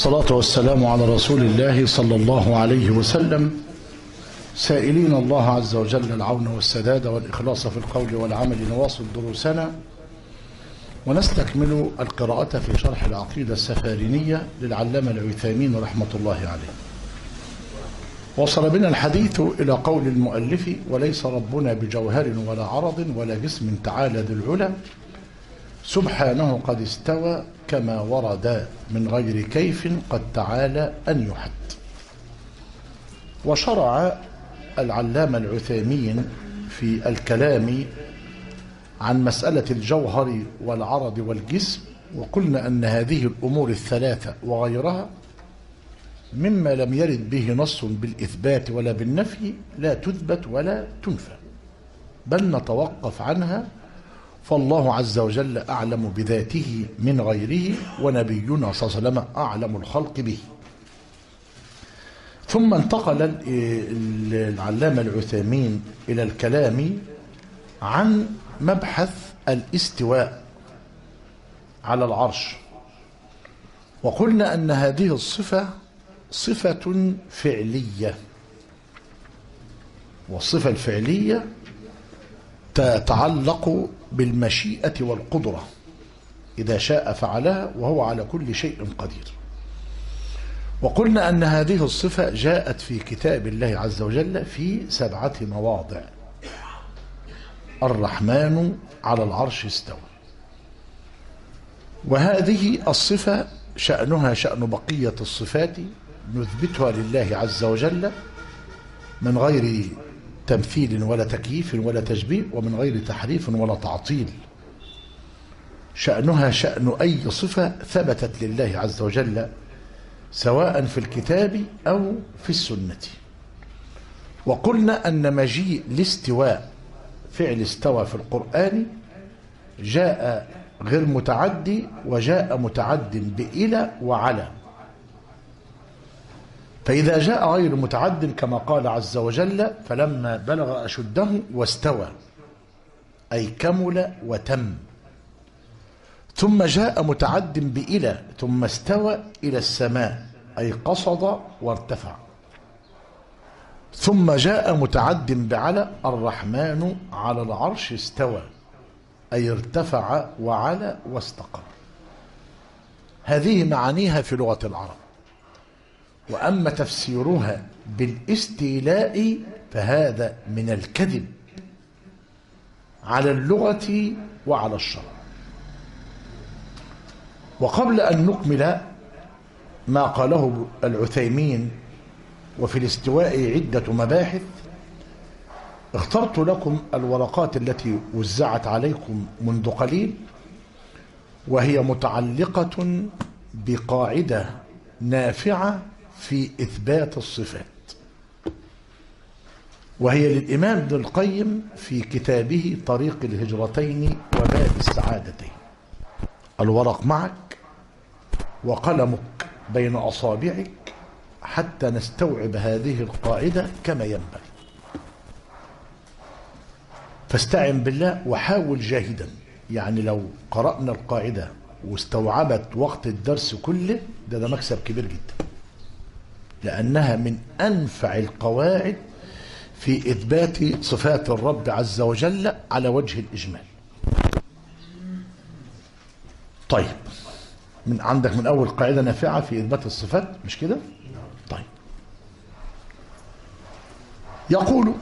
الصلاة والسلام على رسول الله صلى الله عليه وسلم سائلين الله عز وجل العون والسداد والإخلاص في القول والعمل نواصل دروسنا ونستكمل القراءة في شرح العقيدة السفارينية للعلامة العثيمين رحمة الله عليه وصل بنا الحديث إلى قول المؤلف وليس ربنا بجوهر ولا عرض ولا جسم تعالى ذي العلا سبحانه قد استوى كما ورد من غير كيف قد تعالى أن يحد وشرع العلامة العثيمين في الكلام عن مسألة الجوهر والعرض والجسم وقلنا أن هذه الأمور الثلاثة وغيرها مما لم يرد به نص بالإثبات ولا بالنفي لا تثبت ولا تنفى بل نتوقف عنها فالله عز وجل أعلم بذاته من غيره ونبينا صلى الله عليه وسلم أعلم الخلق به ثم انتقل العلامة العثيمين إلى الكلام عن مبحث الاستواء على العرش وقلنا أن هذه الصفة صفة فعلية والصفة الفعلية تتعلق بالمشيئة والقدرة إذا شاء فعلها وهو على كل شيء قدير وقلنا أن هذه الصفة جاءت في كتاب الله عز وجل في سبعة مواضع الرحمن على العرش استوى وهذه الصفة شأنها شأن بقية الصفات نثبتها لله عز وجل من غير تمثيل ولا تكييف ولا تشبيه ومن غير تحريف ولا تعطيل شأنها شأن أي صفة ثبتت لله عز وجل سواء في الكتاب أو في السنة وقلنا أن مجيء الاستواء فعل استوى في القرآن جاء غير متعدي وجاء متعد بإلى وعلى فإذا جاء غير متعد كما قال عز وجل فلما بلغ أشده واستوى أي كمل وتم ثم جاء متعد بإلى ثم استوى إلى السماء أي قصد وارتفع ثم جاء متعد بعلى الرحمن على العرش استوى أي ارتفع وعلى واستقر هذه معانيها في لغة العرب وأما تفسيرها بالاستيلاء فهذا من الكذب على اللغة وعلى الشرع وقبل أن نكمل ما قاله العثيمين وفي الاستواء عدة مباحث اخترت لكم الورقات التي وزعت عليكم منذ قليل وهي متعلقة بقاعدة نافعة في إثبات الصفات وهي للإمام ابن القيم في كتابه طريق الهجرتين وباب السعادتين الورق معك وقلمك بين أصابعك حتى نستوعب هذه القاعدة كما ينبغي فاستعن بالله وحاول جاهدا يعني لو قرأنا القاعدة واستوعبت وقت الدرس كله ده ده مكسب كبير جدا لأنها من أنفع القواعد في إثبات صفات الرب عز وجل على وجه الإجمال طيب من عندك من أول قاعدة نافعة في إثبات الصفات مش كده طيب يقول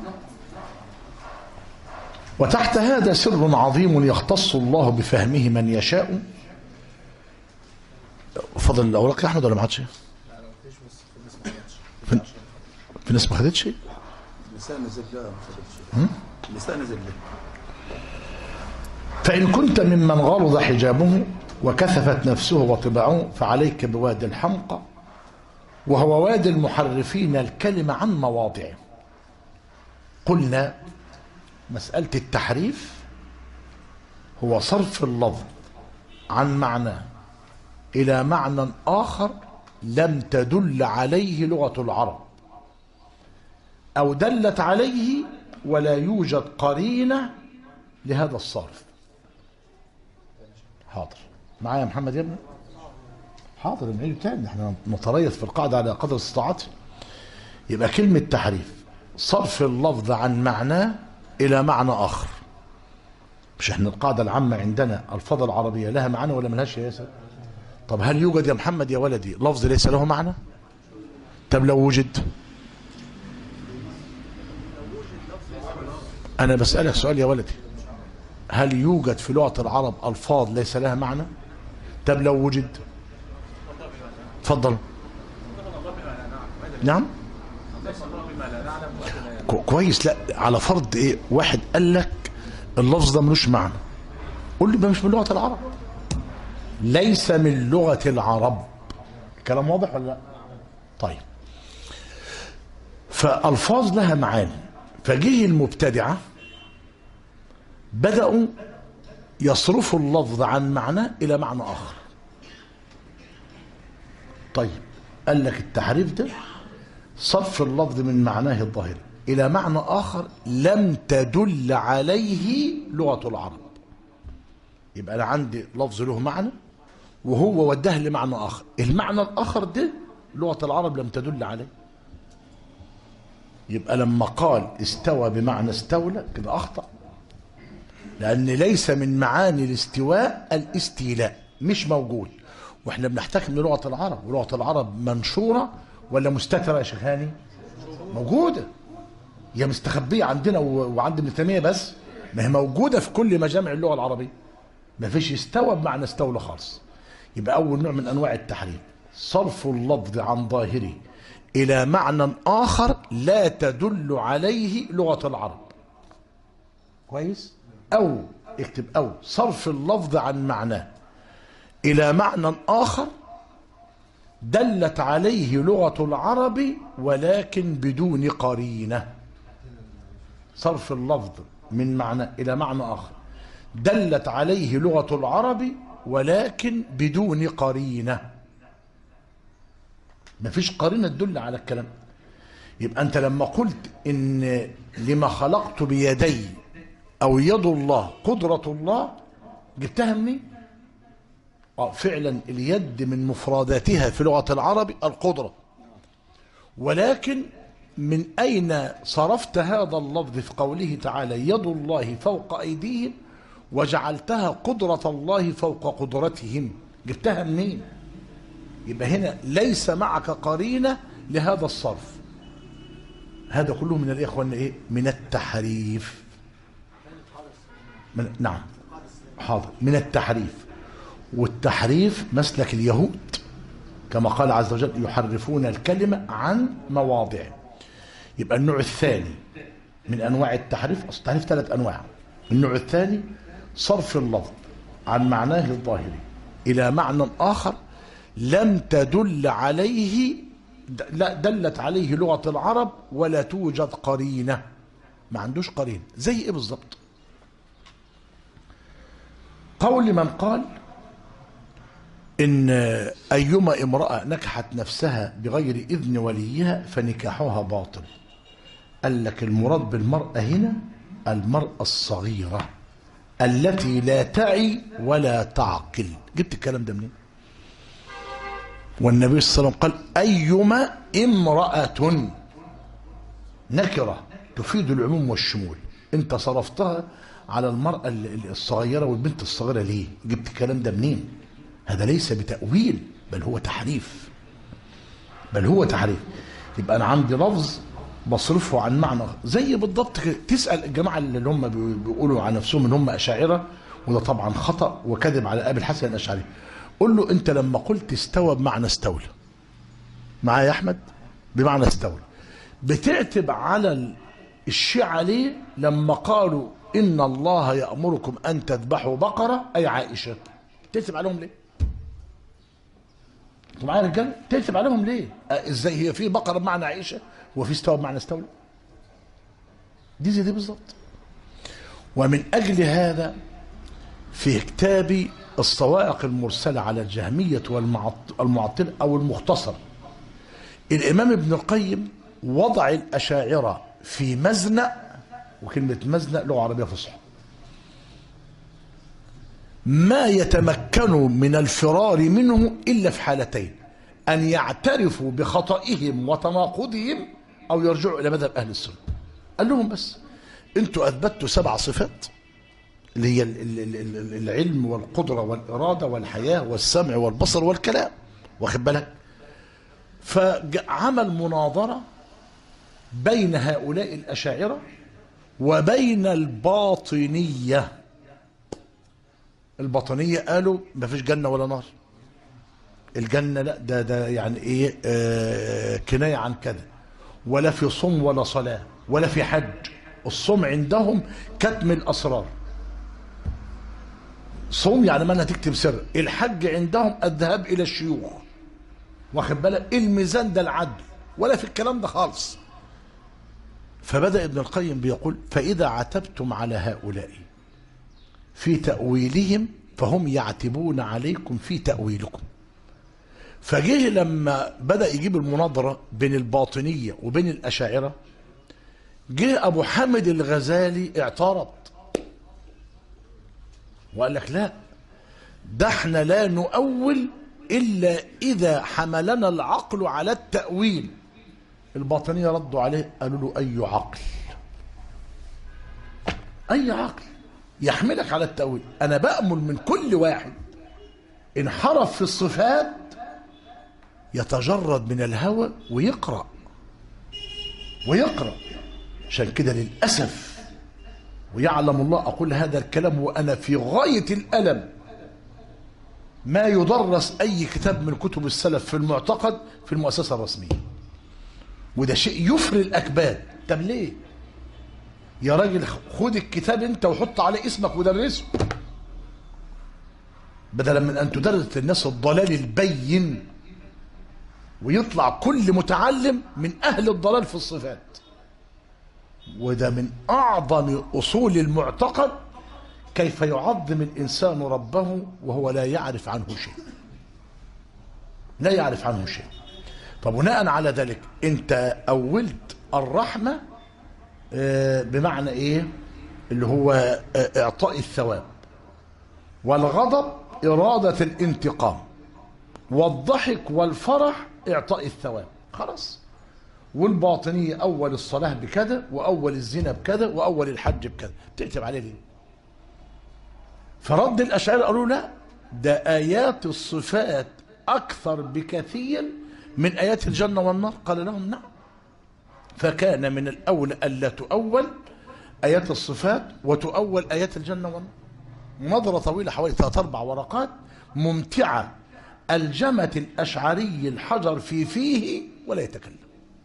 وتحت هذا سر عظيم يختص الله بفهمه من يشاء فضل الأوراق يا أحمد ولا ما عادش في, في ناس ما خدتش النساء نزل لا ما خدتش النساء نزل لا فإن كنت ممن غلظ حجابه وكثفت نفسه وطباعه فعليك بوادي الحمقى وهو وادي المحرفين الكلمة عن مواضعه قلنا مسألة التحريف هو صرف اللفظ عن معنى إلى معنى آخر لم تدل عليه لغة العرب أو دلت عليه ولا يوجد قرينة لهذا الصرف حاضر معايا محمد يا ابني حاضر نعيد تاني احنا نتريث في القاعدة على قدر استطاعتنا يبقى كلمة تحريف صرف اللفظ عن معناه إلى معنى آخر مش احنا القاعدة العامة عندنا الفاظ العربية لها معنى ولا ملهاش يا ياسر طب هل يوجد يا محمد يا ولدي لفظ ليس له معنى طب لو وجد أنا بسألك سؤال يا ولدي هل يوجد في لغة العرب ألفاظ ليس لها معنى طب لو وجد تفضل نعم كو- كويس لا على فرض ايه واحد قال لك اللفظ ده ملوش معنى قول لي ده مش من لغه العرب ليس من لغه العرب كلام واضح ولا لا طيب فالفاظ لها معاني فجه المبتدعه بداوا يصرفوا اللفظ عن معناه الى معنى اخر طيب قال لك التحريف ده صرف اللفظ من معناه الظاهري إلى معنى آخر لم تدل عليه لغة العرب يبقى أنا عندي لفظ له معنى وهو وداه لمعنى آخر المعنى الآخر ده لغة العرب لم تدل عليه يبقى لما قال استوى بمعنى استولى كده أخطأ لأن ليس من معاني الاستواء الاستيلاء مش موجود واحنا بنحتكم للغة العرب ولغة العرب منشورة ولا مستترة يا شيخ هاني موجودة هي مستخبية عندنا و- وعند ابن تيمية بس ما هي موجودة في كل مجامع اللغة العربية ما فيش استوى بمعنى استولى خالص يبقى أول نوع من أنواع التحريم صرف اللفظ عن ظاهره إلى معنى آخر لا تدل عليه لغة العرب كويس أو اكتب أو صرف اللفظ عن معناه إلى معنى آخر دلت عليه لغة العرب ولكن بدون قرينة صرف اللفظ من معنى إلى معنى آخر دلت عليه لغة العرب ولكن بدون قرينة مفيش قرينة تدل على الكلام يبقى أنت لما قلت إن لما خلقت بيدي أو يد الله قدرة الله جبتها منين؟ آه فعلا اليد من مفرداتها في لغة العرب القدرة ولكن من أين صرفت هذا اللفظ في قوله تعالى يد الله فوق أيديهم وجعلتها قدرة الله فوق قدرتهم جبتها منين يبقى هنا ليس معك قرينة لهذا الصرف هذا كله من الإخوة إيه من التحريف من نعم حاضر من التحريف والتحريف مسلك اليهود كما قال عز وجل يحرفون الكلمة عن مواضعه يبقى النوع الثاني من أنواع التحريف أصل التحريف ثلاث أنواع النوع الثاني صرف اللفظ عن معناه الظاهري إلى معنى آخر لم تدل عليه لا دلت عليه لغة العرب ولا توجد قرينة ما عندوش قرينة زي إيه بالظبط قول من قال إن أيما امرأة نكحت نفسها بغير إذن وليها فنكاحها باطل قال لك المراد بالمرأة هنا المرأة الصغيرة التي لا تعي ولا تعقل جبت الكلام ده منين والنبي صلى الله عليه وسلم قال أيما امرأة نكرة تفيد العموم والشمول انت صرفتها على المرأة الصغيرة والبنت الصغيرة ليه جبت الكلام ده منين هذا ليس بتأويل بل هو تحريف بل هو تحريف يبقى أنا عندي لفظ بصرفه عن معنى زي بالضبط كده تسأل الجماعة اللي هم بيقولوا عن نفسهم ان هم أشاعرة وده طبعا خطأ وكذب على أبي الحسن الأشعري قل له أنت لما قلت استوى بمعنى استولى معايا يا أحمد بمعنى استولى بتعتب على الشيعة ليه لما قالوا إن الله يأمركم أن تذبحوا بقرة أي عائشة تكتب عليهم ليه انتوا معايا رجاله تكتب عليهم ليه آه ازاي هي في بقره بمعنى عائشه وفي استوى بمعنى استولى دي زي دي بالظبط ومن اجل هذا في كتاب الصواعق المرسله على الجهميه والمعطله او المختصر الامام ابن القيم وضع الاشاعره في مزنق وكلمه مزنق لغه عربيه فصحى ما يتمكن من الفرار منه إلا في حالتين أن يعترفوا بخطئهم وتناقضهم أو يرجعوا إلى مذهب أهل السنة قال لهم بس أنتوا أثبتوا سبع صفات اللي هي ال- ال- ال- ال- العلم والقدرة والإرادة والحياة والسمع والبصر والكلام واخد بالك فعمل مناظرة بين هؤلاء الأشاعرة وبين الباطنية الباطنية قالوا ما فيش جنة ولا نار الجنة لا ده ده يعني ايه آه كناية عن كذا ولا في صوم ولا صلاة ولا في حج الصوم عندهم كتم الأسرار صوم يعني ما تكتب سر الحج عندهم الذهاب إلى الشيوخ واخد بالك الميزان ده العدل ولا في الكلام ده خالص فبدأ ابن القيم بيقول فإذا عتبتم على هؤلاء في تأويلهم فهم يعتبون عليكم في تأويلكم فجه لما بدأ يجيب المناظرة بين الباطنية وبين الأشاعرة جه أبو حامد الغزالي اعترض وقال لك لا ده احنا لا نؤول إلا إذا حملنا العقل على التأويل الباطنية ردوا عليه قالوا له أي عقل أي عقل يحملك على التأويل أنا بأمل من كل واحد انحرف في الصفات يتجرد من الهوى ويقرأ ويقرأ عشان كده للأسف ويعلم الله أقول هذا الكلام وأنا في غاية الألم ما يدرس أي كتاب من كتب السلف في المعتقد في المؤسسة الرسمية وده شيء يفري الأكباد طب ليه يا راجل خد الكتاب انت وحط عليه اسمك ودرسه بدلا من ان تدرس للناس الضلال البين ويطلع كل متعلم من اهل الضلال في الصفات وده من اعظم اصول المعتقد كيف يعظم الانسان ربه وهو لا يعرف عنه شيء لا يعرف عنه شيء فبناء على ذلك انت اولت الرحمه آه، بمعنى ايه اللي هو آه، اعطاء الثواب والغضب اراده الانتقام والضحك والفرح اعطاء الثواب خلاص والباطنيه اول الصلاه بكذا واول الزنا بكذا واول الحج بكذا تكتب عليه ليه فرد الاشاعره قالوا لا ده ايات الصفات اكثر بكثير من ايات الجنه والنار قال لهم نعم فكان من الأولى ألا تؤول آيات الصفات وتؤول آيات الجنة والنار نظرة طويلة حوالي ثلاث أربع ورقات ممتعة ألجمت الأشعري الحجر في فيه ولا يتكلم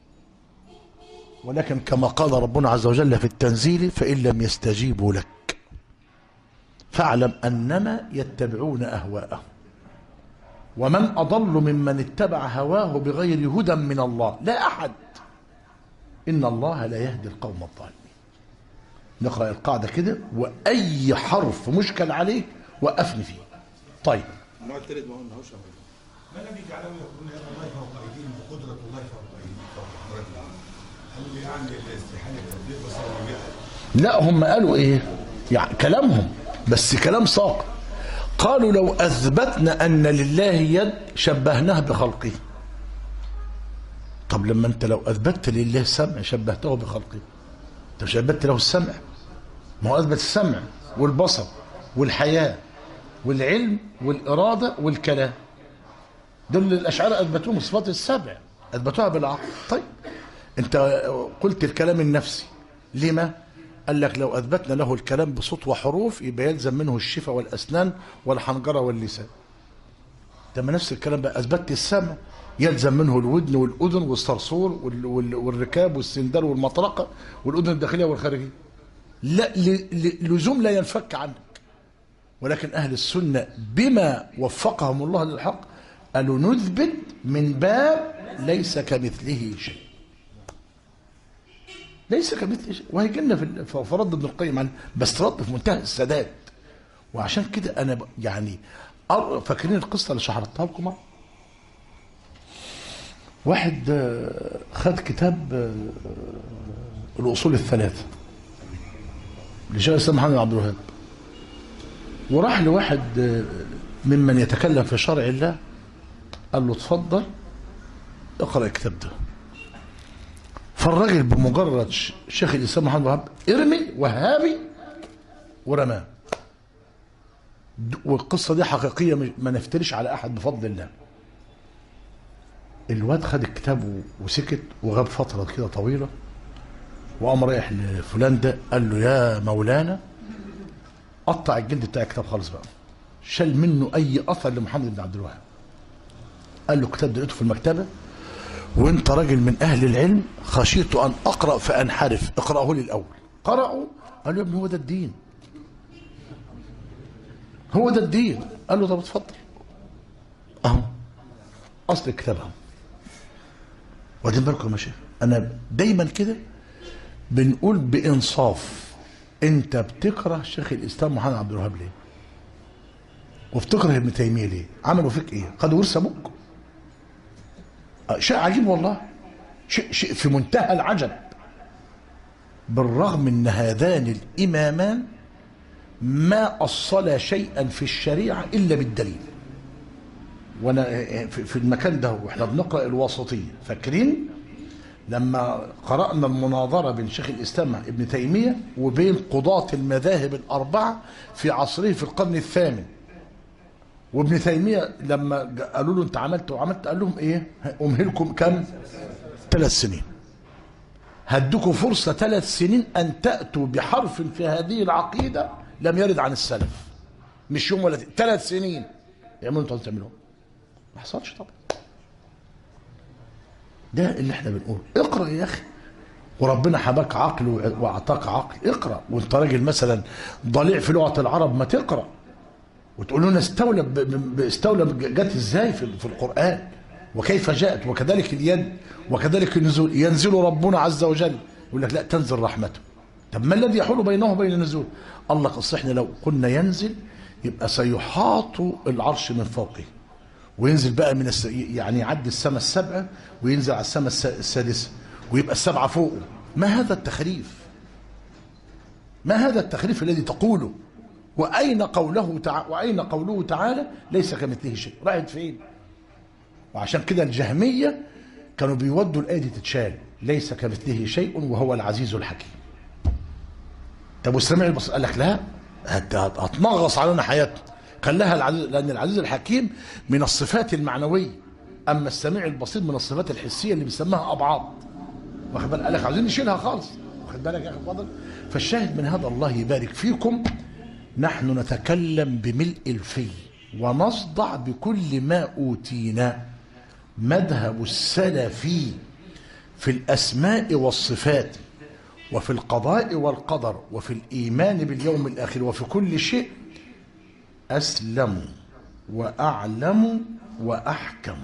ولكن كما قال ربنا عز وجل في التنزيل فإن لم يستجيبوا لك فاعلم أنما يتبعون أهواءهم ومن أضل ممن اتبع هواه بغير هدى من الله لا أحد إن الله لا يهدي القوم الظالمين نقرأ القاعدة كده وأي حرف مشكل عليه وقفني فيه طيب النوع الثالث ما هو النهوش ما الذي جعلهم يقولون يد الله فوق ايديهم وقدره الله فوق ايديهم فوق قدرتهم؟ هل يعني الاستحاله التطبيق بس هو لا هم قالوا ايه يعني كلامهم بس كلام ساق قالوا لو اثبتنا ان لله يد شبهناه بخلقه طب لما انت لو اثبتت لله سمع شبهته بخلقه انت مش اثبتت له السمع ما هو اثبت السمع والبصر والحياه والعلم والاراده والكلام دول اللي الاشاعره اثبتوهم صفات السبع اثبتوها بالعقل طيب انت قلت الكلام النفسي لما قال لك لو اثبتنا له الكلام بصوت وحروف يبقى يلزم منه الشفه والاسنان والحنجره واللسان ده ما نفس الكلام بقى اثبتت السمع يلزم منه الودن والاذن والصرصور وال- وال- والركاب والسندال والمطرقه والاذن الداخليه والخارجيه لا ل- ل- لزوم لا ينفك عنك ولكن أهل السنة بما وفقهم الله للحق قالوا نثبت من باب ليس كمثله شيء ليس كمثله شيء وهيجي لنا في ال- في في رد ابن القيم عن بس رد في منتهى السداد وعشان كده انا ب- يعني أر- فاكرين القصه اللي شرحتها لكم مرة؟ واحد آه، خد كتاب آه، الاصول الثلاثه لشيخ الاسلام محمد بن عبد الوهاب وراح لواحد آه، ممن يتكلم في شرع الله قال له اتفضل اقرا الكتاب ده فالراجل بمجرد ش- شيخ الاسلام محمد وهاب ارمي وهابي ورماه د- والقصه دي حقيقيه مش- ما نفترش على احد بفضل الله الواد خد الكتاب و- وسكت وغاب فتره كده طويله وقام رايح لفلان ده قال له يا مولانا قطع الجلد بتاع الكتاب خالص بقى شال منه اي اثر لمحمد بن عبد الوهاب قال له الكتاب ده لقيته في المكتبه وانت راجل من اهل العلم خشيت ان اقرا فانحرف اقراه لي الاول قرأوا قال له يا ابني هو ده الدين هو ده الدين قال له طب اتفضل اهو اصل الكتاب اهو وبعدين بالكم يا شيخ انا دايما كده بنقول بانصاف انت بتكره شيخ الاسلام محمد عبد الوهاب ليه؟ وبتكره ابن تيميه ليه؟ عملوا فيك ايه؟ خدوا ورث ابوك آه، شيء عجيب والله شيء, شيء في منتهى العجب بالرغم ان هذان الامامان ما اصلا شيئا في الشريعه الا بالدليل وانا في في المكان ده واحنا بنقرا الواسطيه فاكرين لما قرانا المناظره بين شيخ الاسلام ابن تيميه وبين قضاه المذاهب الاربعه في عصره في القرن الثامن وابن تيميه لما ج- قالوا له انت عملت وعملت قال لهم ايه امهلكم كم ثلاث سنين هدكم فرصه ثلاث سنين ان تاتوا بحرف في هذه العقيده لم يرد عن السلف مش يوم ولا ثلاث سنين يعملوا انتوا عايزين تعملوه ما حصلش طبعا ده اللي احنا بنقوله اقرا يا اخي وربنا حباك عقل وع- واعطاك عقل اقرا وانت راجل مثلا ضليع في لغه العرب ما تقرا وتقول لنا استولى ب- ب- ب- استولى ب- جت ازاي في في القران وكيف جاءت وكذلك اليد وكذلك النزول ينزل ربنا عز وجل يقول لك لا تنزل رحمته طب ما الذي يحول بينه وبين النزول الله قص احنا لو قلنا ينزل يبقى سيحاط العرش من فوقه وينزل بقى من الس... يعني يعدي السماء السبعه وينزل على السماء الس- السادسه ويبقى السبعه فوقه ما هذا التخريف ما هذا التخريف الذي تقوله واين قوله تع... واين قوله تعالى ليس كمثله شيء راحت فين وعشان كده الجهميه كانوا بيودوا الايه دي تتشال ليس كمثله شيء وهو العزيز الحكيم طب والسميع البصير قال لك لا هت- هت- هتنغص علينا حياتنا خلاها العزيز لان العزيز الحكيم من الصفات المعنويه اما السميع البصير من الصفات الحسيه اللي بيسماها ابعاض واخد بالك قال لك عايزين نشيلها خالص واخد بالك يا اخي الفاضل فالشاهد من هذا الله يبارك فيكم نحن نتكلم بملء الفي ونصدع بكل ما اوتينا مذهب السلف في الاسماء والصفات وفي القضاء والقدر وفي الايمان باليوم الاخر وفي كل شيء اسلم واعلم واحكم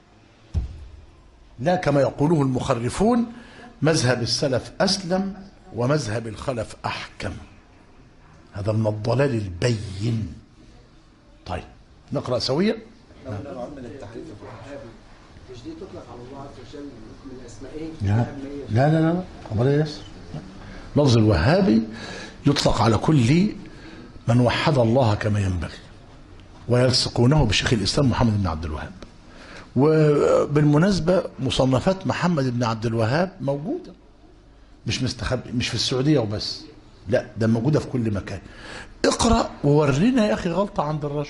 لا كما يقوله المخرفون مذهب السلف اسلم ومذهب الخلف احكم هذا من الضلال البين طيب نقرا سويا نوع من التحريف مش دي تطلق على الله عز وجل من اسمائه لا لا لا لا خبر يا ياسر لفظ الوهابي يطلق على كل من وحد الله كما ينبغي ويلصقونه بشيخ الاسلام محمد بن عبد الوهاب وبالمناسبه مصنفات محمد بن عبد الوهاب موجوده مش مستخبي مش في السعوديه وبس لا ده موجوده في كل مكان اقرا وورينا يا اخي غلطه عند الرجل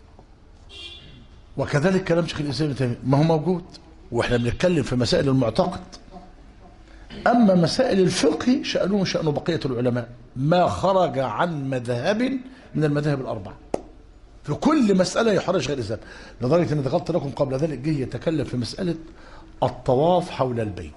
وكذلك كلام شيخ الاسلام ابن تيميه ما هو موجود واحنا بنتكلم في مسائل المعتقد اما مسائل الفقه شانه شان بقيه العلماء ما خرج عن مذهب من المذاهب الاربعه في كل مساله يحرج غير الاسلام لدرجه ان ذكرت لكم قبل ذلك جه يتكلم في مساله الطواف حول البيت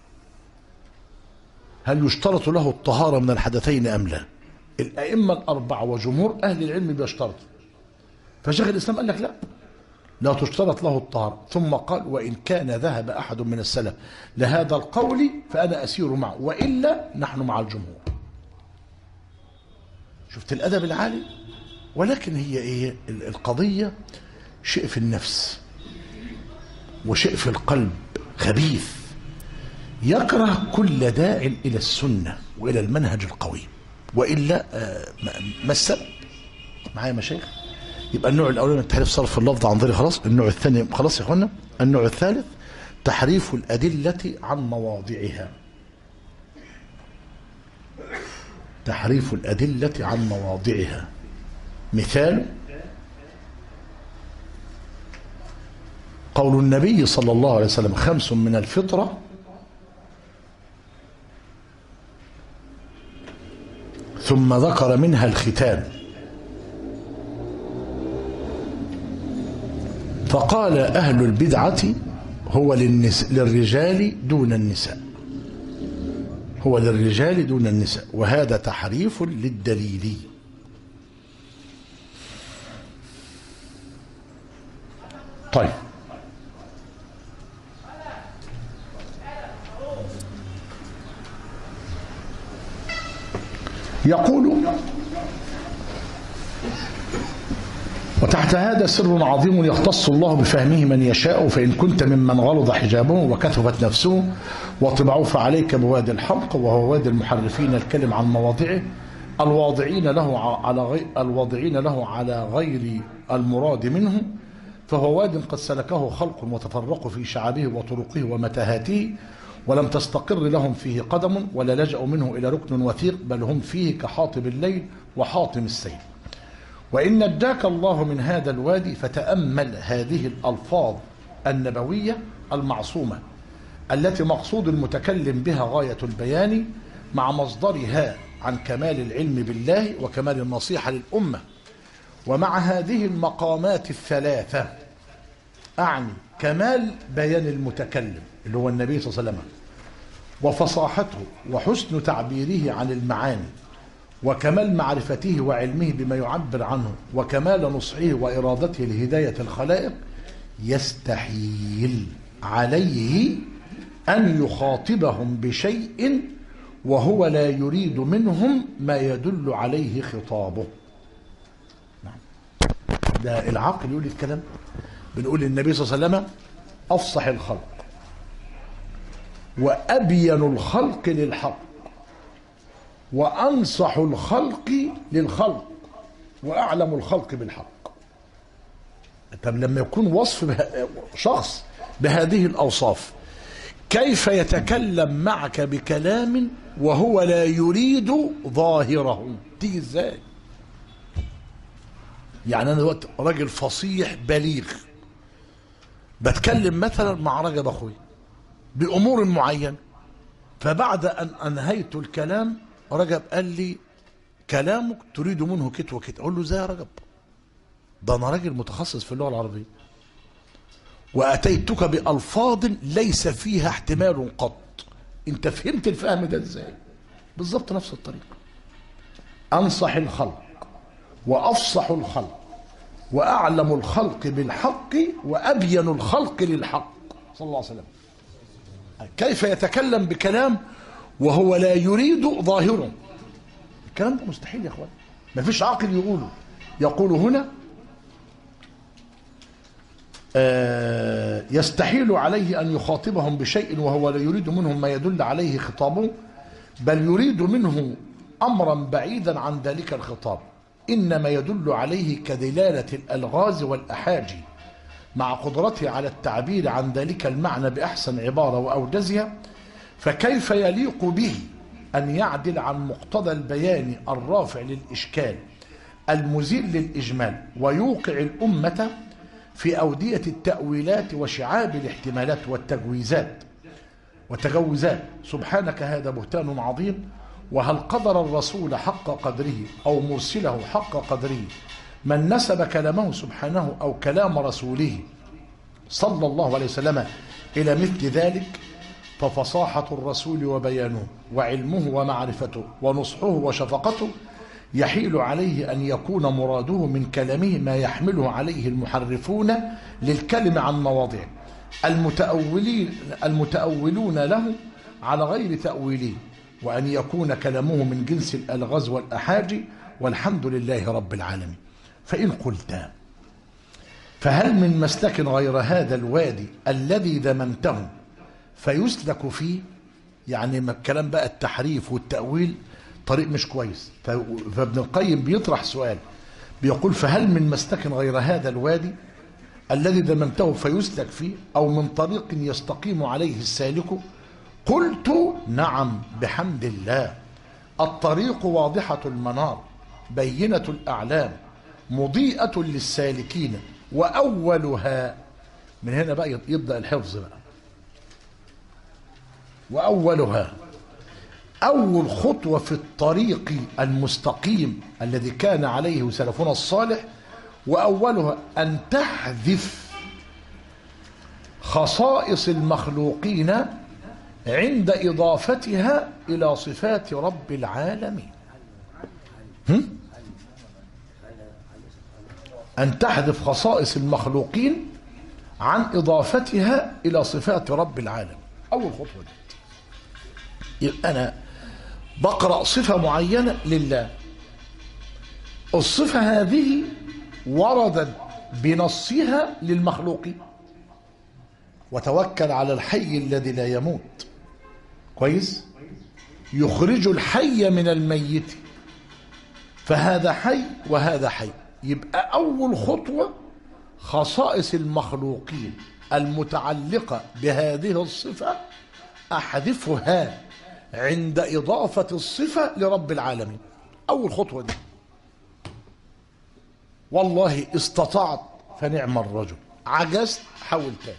هل يشترط له الطهاره من الحدثين ام لا الائمه الاربعه وجمهور اهل العلم بيشترطوا فشيخ الاسلام قال لك لا لا تشترط له الطهارة ثم قال وإن كان ذهب أحد من السلف لهذا القول فأنا أسير معه وإلا نحن مع الجمهور شفت الأدب العالي ولكن هي إيه ال- القضية شيء في النفس وشيء في القلب خبيث يكره كل داع إلى السنة وإلى المنهج القويم وإلا آه، ما- ما السبب معايا يا مشايخ يبقى النوع الاولاني من تحريف صرف اللفظ عن ظهر خلاص النوع الثاني خلاص يا اخوانا النوع الثالث تحريف الادله عن مواضعها تحريف الادله عن مواضعها مثال قول النبي صلى الله عليه وسلم خمس من الفطره ثم ذكر منها الختان فقال أهل البدعة هو للنس... للرجال دون النساء هو للرجال دون النساء وهذا تحريف للدليل طيب يقول وتحت هذا سر عظيم يختص الله بفهمه من يشاء فإن كنت ممن غلظ حجابه وكثفت نفسه وطبعه فعليك بوادي الحق وهو وادي المحرفين الكلم عن مواضعه الواضعين له على غير الواضعين له على غير المراد منه فهو واد قد سلكه خلق وتفرقوا في شعابه وطرقه ومتاهاته ولم تستقر لهم فيه قدم ولا لجأوا منه إلى ركن وثيق بل هم فيه كحاطب الليل وحاطم السيل وإن نجاك الله من هذا الوادي فتأمل هذه الألفاظ النبوية المعصومة التي مقصود المتكلم بها غاية البيان مع مصدرها عن كمال العلم بالله وكمال النصيحة للأمة ومع هذه المقامات الثلاثة أعني كمال بيان المتكلم اللي هو النبي صلى الله عليه وسلم وفصاحته وحسن تعبيره عن المعاني وكمال معرفته وعلمه بما يعبر عنه وكمال نصحه وإرادته لهداية الخلائق يستحيل عليه أن يخاطبهم بشيء وهو لا يريد منهم ما يدل عليه خطابه نعم. ده العقل يقول الكلام بنقول النبي صلى الله عليه وسلم أفصح الخلق وأبين الخلق للحق وأنصح الخلق للخلق وأعلم الخلق بالحق طب لما يكون وصف به... شخص بهذه الأوصاف كيف يتكلم معك بكلام وهو لا يريد ظاهره تيجي ازاي يعني انا دلوقتي راجل فصيح بليغ بتكلم مثلا مع رجب اخوي بامور معينه فبعد ان انهيت الكلام رجب قال لي كلامك تريد منه كت وكت اقول له ازاي يا رجب ده انا راجل متخصص في اللغه العربيه واتيتك بالفاظ ليس فيها احتمال قط انت فهمت الفهم ده ازاي بالظبط نفس الطريقه انصح الخلق وافصح الخلق واعلم الخلق بالحق وابين الخلق للحق صلى الله عليه وسلم كيف يتكلم بكلام وهو لا يريد ظاهره الكلام ده مستحيل يا اخوان ما فيش عاقل يقوله يقول هنا آه يستحيل عليه أن يخاطبهم بشيء وهو لا يريد منهم ما يدل عليه خطابه بل يريد منه أمرا بعيدا عن ذلك الخطاب إنما يدل عليه كدلالة الألغاز والأحاجي مع قدرته على التعبير عن ذلك المعنى بأحسن عبارة وأوجزها فكيف يليق به أن يعدل عن مقتضى البيان الرافع للإشكال المزيل للإجمال ويوقع الأمة في أودية التأويلات وشعاب الاحتمالات والتجويزات وتجوزات سبحانك هذا بهتان عظيم وهل قدر الرسول حق قدره أو مرسله حق قدره من نسب كلامه سبحانه أو كلام رسوله صلى الله عليه وسلم إلى مثل ذلك ففصاحة الرسول وبيانه وعلمه ومعرفته ونصحه وشفقته يحيل عليه أن يكون مراده من كلامه ما يحمله عليه المحرفون للكلم عن مواضعه المتأولين المتأولون له على غير تأويله وأن يكون كلامه من جنس الألغاز والأحاجي والحمد لله رب العالمين فإن قلت فهل من مسلك غير هذا الوادي الذي ذممته فيسلك فيه يعني ما الكلام بقى التحريف والتأويل طريق مش كويس فابن القيم بيطرح سؤال بيقول فهل من مسلك غير هذا الوادي الذي دمنته فيسلك فيه أو من طريق يستقيم عليه السالك قلت نعم بحمد الله الطريق واضحة المنار بينة الأعلام مضيئة للسالكين وأولها من هنا بقى يبدأ الحفظ بقى وأولها أول خطوة في الطريق المستقيم الذي كان عليه سلفنا الصالح وأولها أن تحذف خصائص المخلوقين عند إضافتها إلى صفات رب العالمين هم؟ أن تحذف خصائص المخلوقين عن إضافتها إلى صفات رب العالم أول خطوة دي يبقى أنا بقرأ صفة معينة لله الصفة هذه وردت بنصها للمخلوقين وتوكل على الحي الذي لا يموت كويس يخرج الحي من الميت فهذا حي وهذا حي يبقى أول خطوة خصائص المخلوقين المتعلقة بهذه الصفة أحذفها عند إضافة الصفة لرب العالمين أول خطوة دي والله استطعت فنعم الرجل عجزت حاول تاني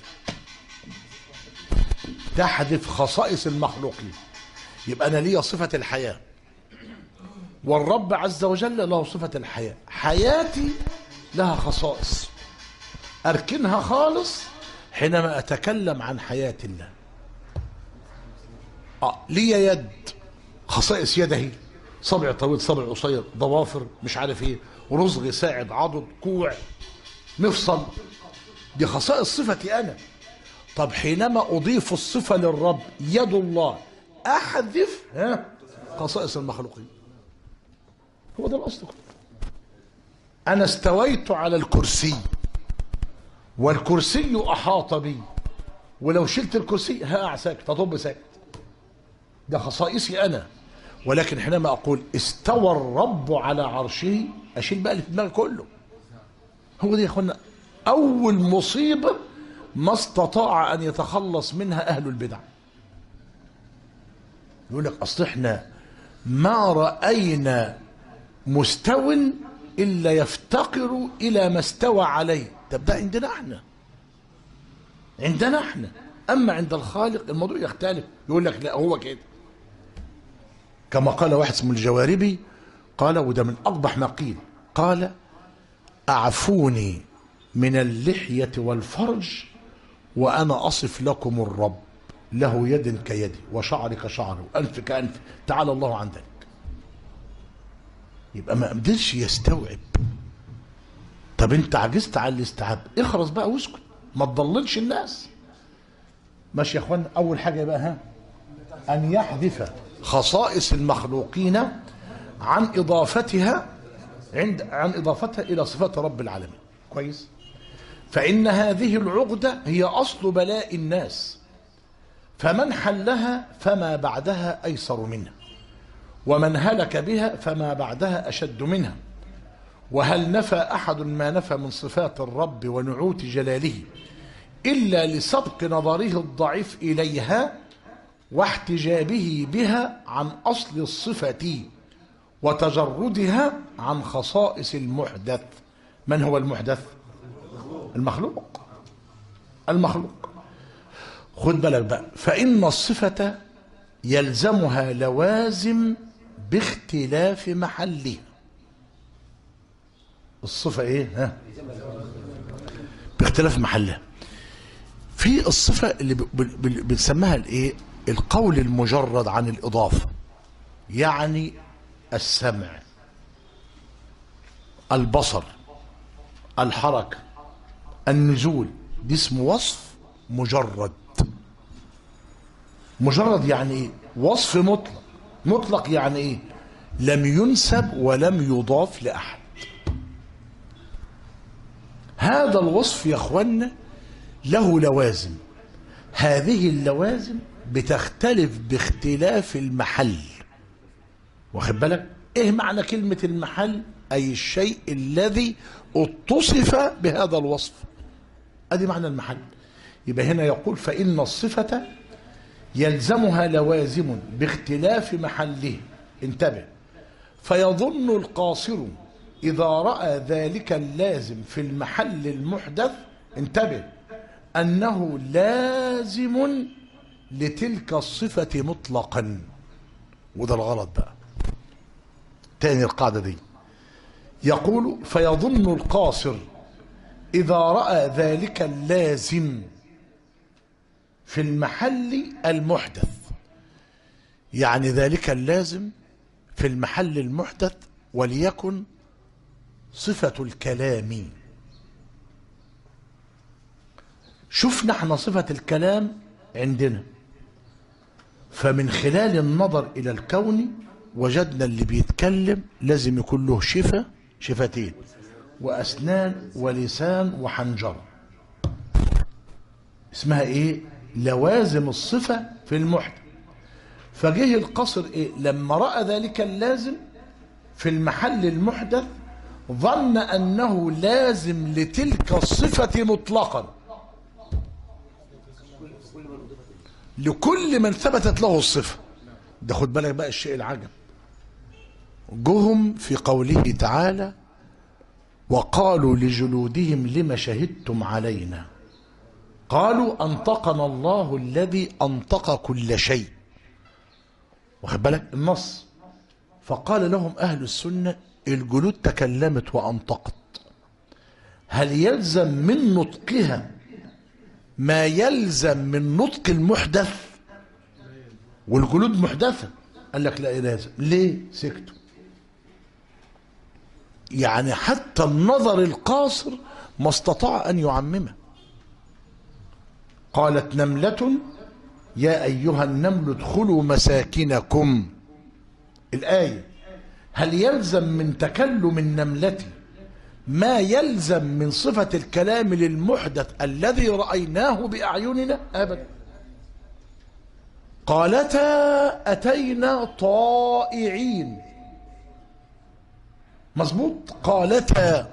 تحذف خصائص المخلوقين يبقى أنا ليا صفة الحياة والرب عز وجل له صفة الحياة حياتي لها خصائص أركنها خالص حينما أتكلم عن حياة الله آه لي يد خصائص يده صبع طويل صبع قصير ضوافر مش عارف ايه رزغ ساعد عضد كوع مفصل دي خصائص صفتي انا طب حينما اضيف الصفه للرب يد الله احذف ها خصائص المخلوقين هو ده الاصل انا استويت على الكرسي والكرسي احاط بي ولو شلت الكرسي هقع ساكت اطب ساكت ده خصائصي انا ولكن حينما اقول استوى الرب على عرشه اشيل بقى اللي في دماغي كله هو دي يا اخوانا اول مصيبه ما استطاع ان يتخلص منها اهل البدع يقول لك اصل احنا ما راينا مستو الا يفتقر الى ما استوى عليه طب ده عندنا احنا عندنا احنا اما عند الخالق الموضوع يختلف يقول لك لا هو كده كما قال واحد اسمه الجواربي قال وده من أقبح ما قيل قال أعفوني من اللحية والفرج وأنا أصف لكم الرب له يد كيدي وشعر كشعره وأنف كأنف تعالى الله عن ذلك يبقى ما قدرش يستوعب طب انت عجزت على الاستيعاب اخرس بقى واسكت ما تضللش الناس ماشي يا اخوان اول حاجه بقى ها ان يحذف خصائص المخلوقين عن اضافتها عند عن اضافتها الى صفات رب العالمين كويس فان هذه العقده هي اصل بلاء الناس فمن حلها فما بعدها ايسر منها ومن هلك بها فما بعدها اشد منها وهل نفى احد ما نفى من صفات الرب ونعوت جلاله الا لسبق نظره الضعيف اليها واحتجابه بها عن اصل الصفه وتجردها عن خصائص المحدث من هو المحدث المخلوق المخلوق خد بالك بقى فان الصفه يلزمها لوازم باختلاف محلها الصفه ايه ها باختلاف محلها في الصفه اللي ب- ب- ب- بنسميها الايه القول المجرد عن الاضافه يعني السمع البصر الحركه النزول دي اسمه وصف مجرد مجرد يعني ايه وصف مطلق مطلق يعني ايه لم ينسب ولم يضاف لاحد هذا الوصف يا اخوانا له لوازم هذه اللوازم بتختلف باختلاف المحل واخد بالك ايه معنى كلمة المحل أي الشيء الذي اتصف بهذا الوصف أدي معنى المحل يبقى هنا يقول فإن الصفة يلزمها لوازم باختلاف محله انتبه فيظن القاصر إذا رأى ذلك اللازم في المحل المحدث انتبه أنه لازم لتلك الصفة مطلقا وده الغلط بقى تاني القاعدة دي يقول فيظن القاصر إذا رأى ذلك اللازم في المحل المحدث يعني ذلك اللازم في المحل المحدث وليكن صفة الكلام شفنا احنا صفة الكلام عندنا فمن خلال النظر إلى الكون وجدنا اللي بيتكلم لازم يكون له شفة شفتين وأسنان ولسان وحنجرة اسمها ايه لوازم الصفة في المحدث فجه القصر ايه لما رأى ذلك اللازم في المحل المحدث ظن أنه لازم لتلك الصفة مطلقا لكل من ثبتت له الصفة ده خد بالك بقى الشيء العجب جهم في قوله تعالى وقالوا لجلودهم لم شهدتم علينا قالوا أنطقنا الله الذي أنطق كل شيء واخد بالك النص فقال لهم أهل السنة الجلود تكلمت وأنطقت هل يلزم من نطقها ما يلزم من نطق المحدث والجلود محدثة قال لك لا لازم ليه سكتوا يعني حتى النظر القاصر ما استطاع أن يعممه قالت نملة يا أيها النمل ادخلوا مساكنكم الآية هل يلزم من تكلم النملة ما يلزم من صفة الكلام للمحدث الذي رأيناه بأعيننا أبدا قالتا أتينا طائعين مظبوط قالتا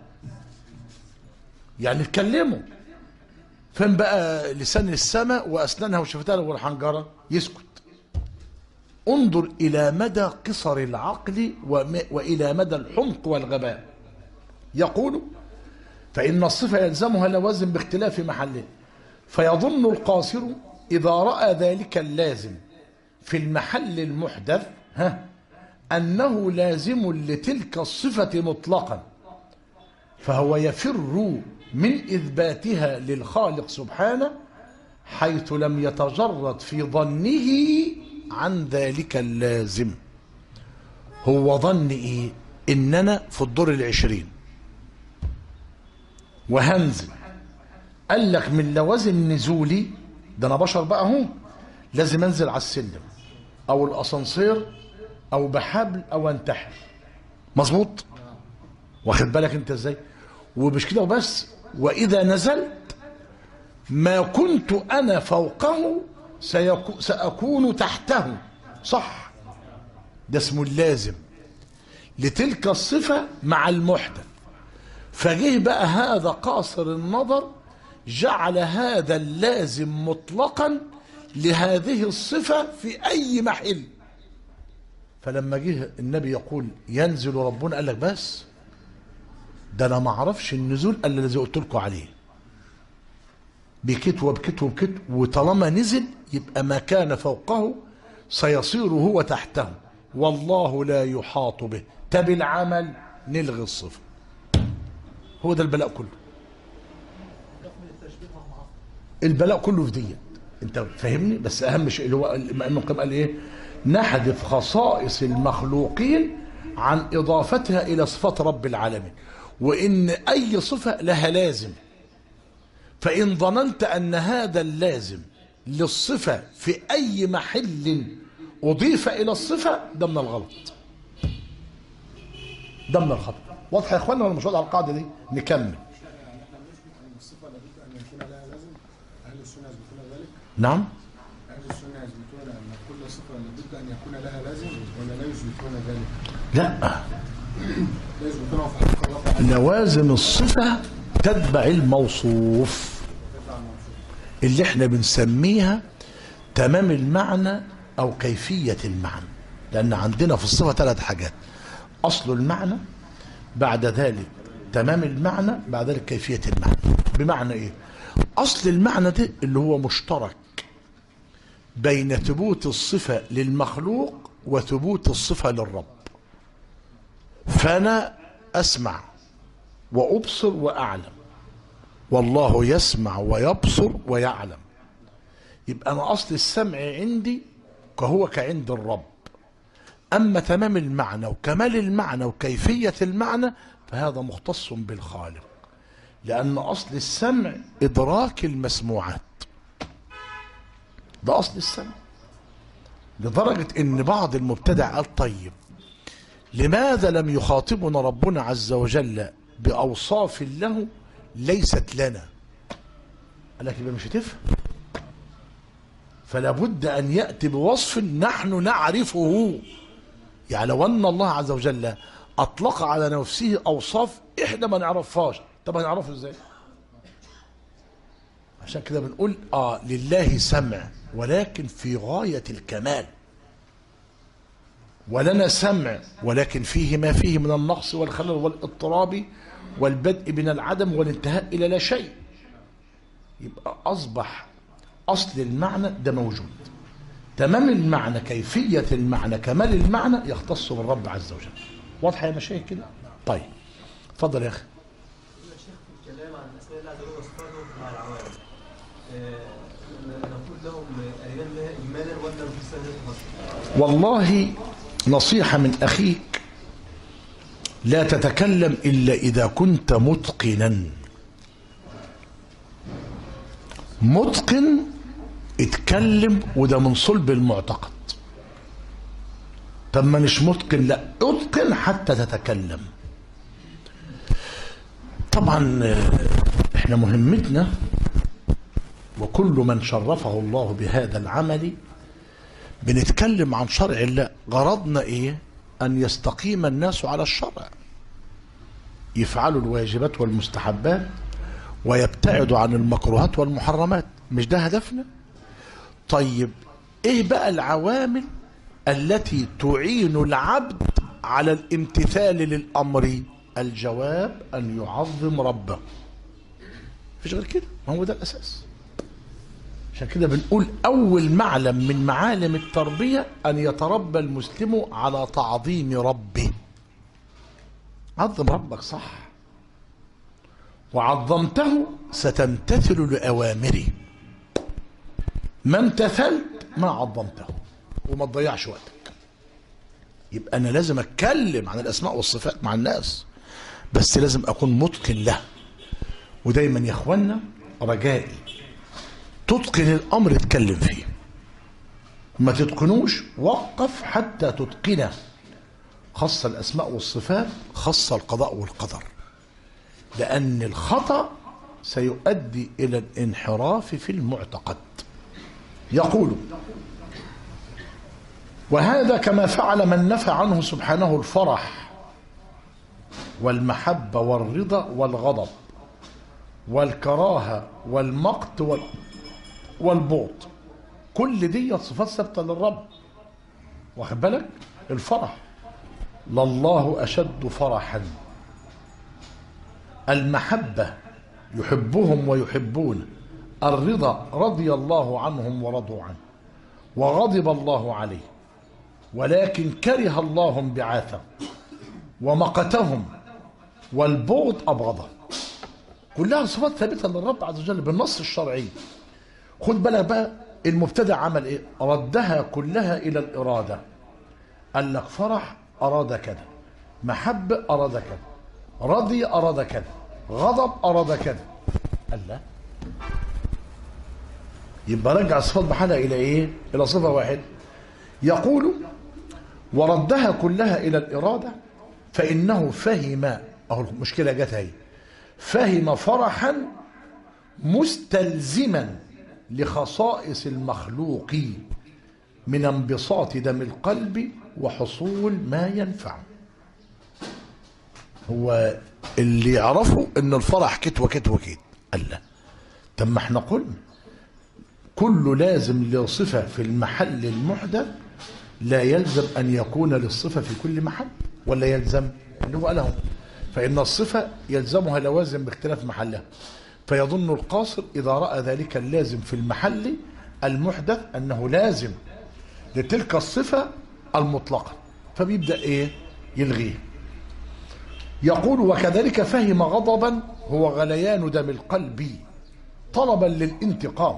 يعني اتكلموا فين بقى لسان السماء وأسنانها وشفتها والحنجرة يسكت انظر إلى مدى قصر العقل وم- وإلى مدى الحمق والغباء يقول فإن الصفة يلزمها لوازم باختلاف محله فيظن القاصر إذا رأى ذلك اللازم في المحل المحدث ها أنه لازم لتلك الصفة مطلقا فهو يفر من إثباتها للخالق سبحانه حيث لم يتجرد في ظنه عن ذلك اللازم هو ظن إيه إننا في الدور العشرين وهنزل قال لك من لوازم نزولي ده انا بشر بقى اهو لازم انزل على السلم او الاسانسير او بحبل او انتحر مظبوط واخد بالك انت ازاي ومش كده وبس واذا نزلت ما كنت انا فوقه سيكو ساكون تحته صح ده اسمه اللازم لتلك الصفه مع المحدث فجه بقى هذا قاصر النظر جعل هذا اللازم مطلقا لهذه الصفة في أي محل فلما جه النبي يقول ينزل ربنا قال لك بس ده انا ما اعرفش النزول الا الذي قلت لكم عليه بكت وبكت وبكت وطالما نزل يبقى ما كان فوقه سيصير هو تحته والله لا يحاط به تب العمل نلغي الصفه هو ده البلاء كله البلاء كله في ديت انت فاهمني بس اهم شيء اللي هو ابن القيم قال ايه نحذف خصائص المخلوقين عن اضافتها الى صفات رب العالمين وان اي صفه لها لازم فان ظننت ان هذا اللازم للصفه في اي محل اضيف الى الصفه ده من الغلط ده من الخطا واضح يا اخوانا ولا مش واضح على القاعده دي نكمل الصفة لابد أن يكون لها لازم أهل السنة يثبتون ذلك نعم أهل السنة يثبتون أن كل صفة لابد أن يكون لها لازم ولا لا يثبتون ذلك لا ده يثبتونها في حق الله تعالى لوازم الصفة تتبع الموصوف اللي احنا بنسميها تمام المعنى أو كيفية المعنى لأن عندنا في الصفة ثلاث حاجات أصل المعنى بعد ذلك تمام المعنى بعد ذلك كيفية المعنى بمعنى إيه أصل المعنى ده اللي هو مشترك بين ثبوت الصفة للمخلوق وثبوت الصفة للرب فأنا أسمع وأبصر وأعلم والله يسمع ويبصر ويعلم يبقى أنا أصل السمع عندي كهو كعند الرب أما تمام المعنى وكمال المعنى وكيفية المعنى فهذا مختص بالخالق لأن أصل السمع إدراك المسموعات ده أصل السمع لدرجة إن بعض المبتدع قال طيب لماذا لم يخاطبنا ربنا عز وجل بأوصاف له ليست لنا قال لك يبقى مش هتفهم فلا بد أن يأتي بوصف نحن نعرفه يعني لو أن الله عز وجل أطلق على نفسه أوصاف إحنا ما نعرفهاش طب هنعرفه إزاي عشان كده بنقول آه لله سمع ولكن في غاية الكمال ولنا سمع ولكن فيه ما فيه من النقص والخلل والاضطراب والبدء من العدم والانتهاء إلى لا شيء يبقى أصبح أصل المعنى ده موجود تمام المعنى كيفية المعنى كمال المعنى يختص بالرب عز وجل واضحة يا مشايخ كده طيب اتفضل يا أخي الكلام عن اسماء الله عز وجل وصفاته مع العوام آه، نقول لهم الإيمان بها إيمانا ولا نفسها مصر والله نصيحة من أخيك لا تتكلم إلا إذا كنت متقنا متقن اتكلم وده من صلب المعتقد طب ما مش متقن لا اتقن حتى تتكلم طبعا آه، احنا مهمتنا وكل من شرفه الله بهذا العمل بنتكلم عن شرع الله غرضنا ايه ان يستقيم الناس على الشرع يفعلوا الواجبات والمستحبات ويبتعدوا عن المكروهات والمحرمات مش ده هدفنا طيب ايه بقى العوامل التي تعين العبد على الامتثال للامر الجواب ان يعظم ربه مفيش غير كده ما هو ده الاساس عشان كده بنقول أول معلم من معالم التربية أن يتربى المسلم على تعظيم ربه عظم ربك صح وعظمته ستمتثل لأوامره ما امتثلت ما عظمته وما تضيعش وقتك يبقى أنا لازم أتكلم عن الأسماء والصفات مع الناس بس لازم أكون متقن له ودايما يا إخوانا رجائي تتقن الامر اتكلم فيه ما تتقنوش وقف حتى تتقنه خاصة الأسماء والصفات خاصة القضاء والقدر لأن الخطأ سيؤدي إلى الانحراف في المعتقد يقول وهذا كما فعل من نفى عنه سبحانه الفرح والمحبة والرضا والغضب والكراهة والمقت وال... والبغض كل دي صفات ثابته للرب واخد بالك الفرح لله اشد فرحا المحبه يحبهم ويحبون الرضا رضي الله عنهم ورضوا عنه وغضب الله عليه ولكن كره الله انبعاثه ومقتهم والبغض ابغضه كلها صفات ثابته للرب عز وجل بالنص الشرعي خد بالك بقى المبتدع عمل ايه ردها كلها الى الاراده قال لك فرح اراد كذا محبه اراد كذا رضي اراد كذا غضب اراد كذا قال لا يبقى رجع الصفات بحالها الى ايه الى صفه واحده يقول وردها كلها الى الاراده فانه فهم اهو المشكله جت اهي فهم فرحا مستلزما لخصائص المخلوق من انبساط دم القلب وحصول ما ينفع هو اللي يعرفوا ان الفرح كت وكت وكت قال لا طب ما احنا قلنا كل لازم لصفة في المحل المحدث لا يلزم أن يكون للصفة في كل محل ولا يلزم اللي هو له فإن الصفة يلزمها لوازم باختلاف محلها فيظن القاصر إذا رأى ذلك اللازم في المحل المحدث أنه لازم لتلك الصفة المطلقة فبيبدأ إيه يلغيه يقول وكذلك فهم غضبا هو غليان دم القلب طلبا للانتقام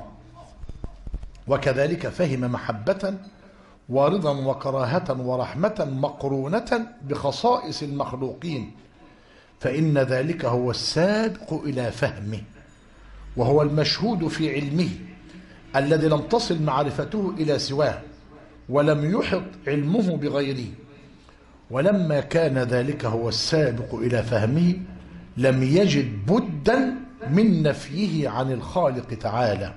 وكذلك فهم محبة ورضا وكراهة ورحمة مقرونة بخصائص المخلوقين فإن ذلك هو السابق إلى فهمه وهو المشهود في علمه الذي لم تصل معرفته إلى سواه ولم يحط علمه بغيره ولما كان ذلك هو السابق إلى فهمه لم يجد بدا من نفيه عن الخالق تعالى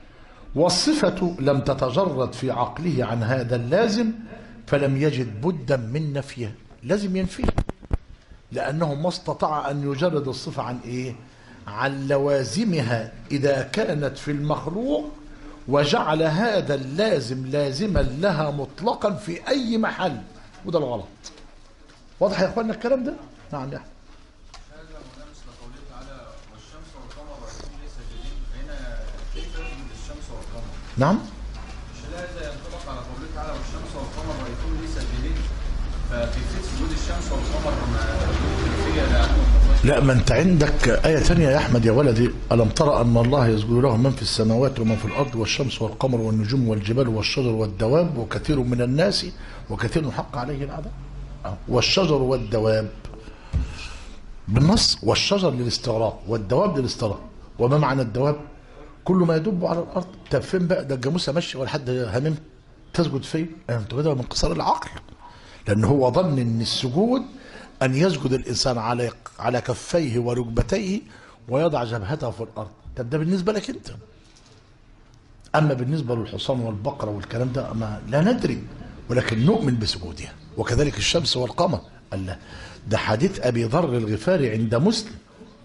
والصفة لم تتجرد في عقله عن هذا اللازم فلم يجد بدا من نفيه لازم ينفيه لأنه ما استطاع أن يجرد الصفة عن إيه عن لوازمها إذا كانت في المخلوق وجعل هذا اللازم لازما لها مطلقا في أي محل وده الغلط واضح يا اخوانا الكلام ده نعم يا أحمد. هذا ملامس لقوله تعالى والشمس والقمر رأيتم ليس جديد فهنا كيف يجد الشمس والقمر؟ نعم مش هذا ينطبق على قوله تعالى والشمس والقمر رأيتم ليس جديد فكيفية سجود الشمس والقمر ما كيفية لأنه لا ما انت عندك آية تانية يا أحمد يا ولدي ألم ترى أن الله يسجد له من في السماوات ومن في الأرض والشمس والقمر والنجوم والجبال والشجر والدواب وكثير من الناس وكثير حق عليه العذاب آه. والشجر والدواب بالنص والشجر للاستغراق والدواب للاستغراق وما معنى الدواب كل ما يدب على الأرض طب فين بقى ده الجاموسة ماشية ولا حد همم تسجد فين انت كده من قصار العقل لأن هو ظن أن السجود أن يسجد الإنسان على على كفيه وركبتيه ويضع جبهته في الأرض طب ده بالنسبة لك أنت أما بالنسبة للحصان والبقرة والكلام ده ما لا ندري ولكن نؤمن بسجودها وكذلك الشمس والقمر قال لا ده حديث أبي ذر الغفاري عند مسلم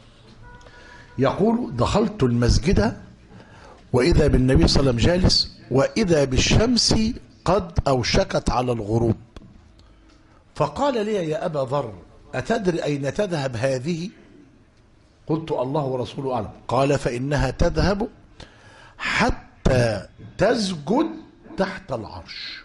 يقول دخلت المسجد وإذا بالنبي صلى الله عليه وسلم جالس وإذا بالشمس قد أوشكت على الغروب فقال لي يا أبا ذر أتدري أين تذهب هذه قلت الله ورسوله أعلم قال فإنها تذهب حتى تسجد تحت العرش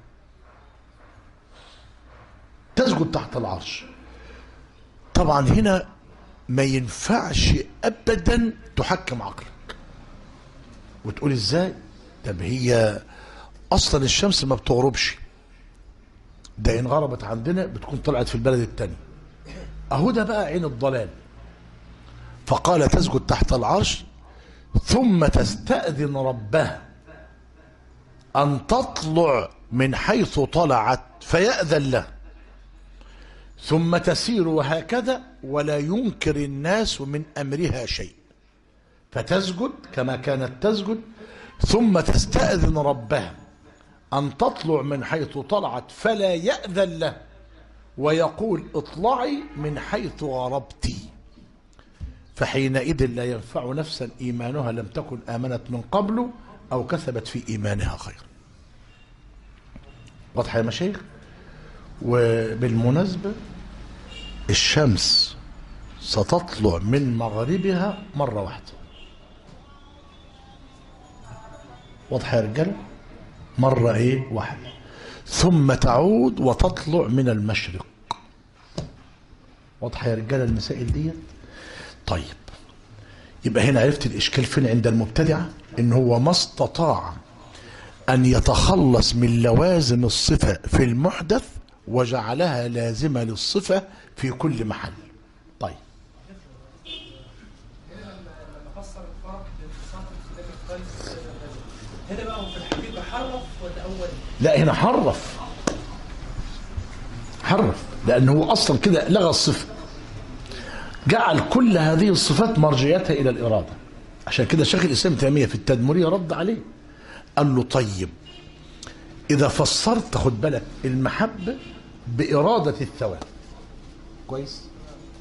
تسجد تحت العرش طبعا هنا ما ينفعش أبدا تحكم عقلك وتقول ازاي طب هي اصلا الشمس ما بتغربش ده ان غربت عندنا بتكون طلعت في البلد التاني اهو ده بقى عين الضلال فقال تسجد تحت العرش ثم تستأذن ربها أن تطلع من حيث طلعت فيأذن له ثم تسير وهكذا ولا ينكر الناس من أمرها شيء فتسجد كما كانت تسجد ثم تستأذن ربها أن تطلع من حيث طلعت فلا يأذن له ويقول اطلعي من حيث غربت فحينئذ لا ينفع نفسا إيمانها لم تكن آمنت من قبل أو كسبت في إيمانها خيرا واضح يا مشايخ وبالمناسبة الشمس ستطلع من مغربها مرة واحدة واضح يا رجال مرة ايه واحدة ثم تعود وتطلع من المشرق واضح يا رجال المسائل ديت طيب يبقى هنا عرفت الاشكال فين عند المبتدعة ان هو ما استطاع ان يتخلص من لوازم الصفة في المحدث وجعلها لازمة للصفة في كل محل طيب فسر الفرق بين صفة الكتاب الخالص هنا بقى هو في الحقيقة حرف ولا أول؟ لا هنا حرف حرف لأنه هو أصلا كده لغى الصفة جعل كل هذه الصفات مرجعيتها إلى الإرادة عشان كده شيخ الإسلام ابن تيمية في التدمرية رد عليه قال له طيب إذا فسرت خد بالك المحبة بإرادة الثواب كويس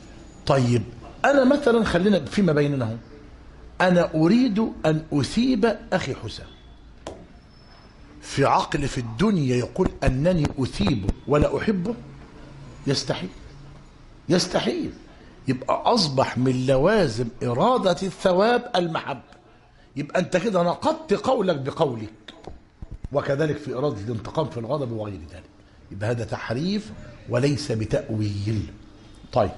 طيب أنا مثلا خلينا فيما بيننا هو. أنا أريد أن أثيب أخي حسام في عقل في الدنيا يقول أنني أثيبه ولا أحبه يستحيل يستحيل يبقى أصبح من لوازم إرادة الثواب المحبة يبقى أنت كده نقضت قولك بقولك وكذلك في إرادة الانتقام في الغضب وغير ذلك يبقى هذا تحريف وليس بتأويل طيب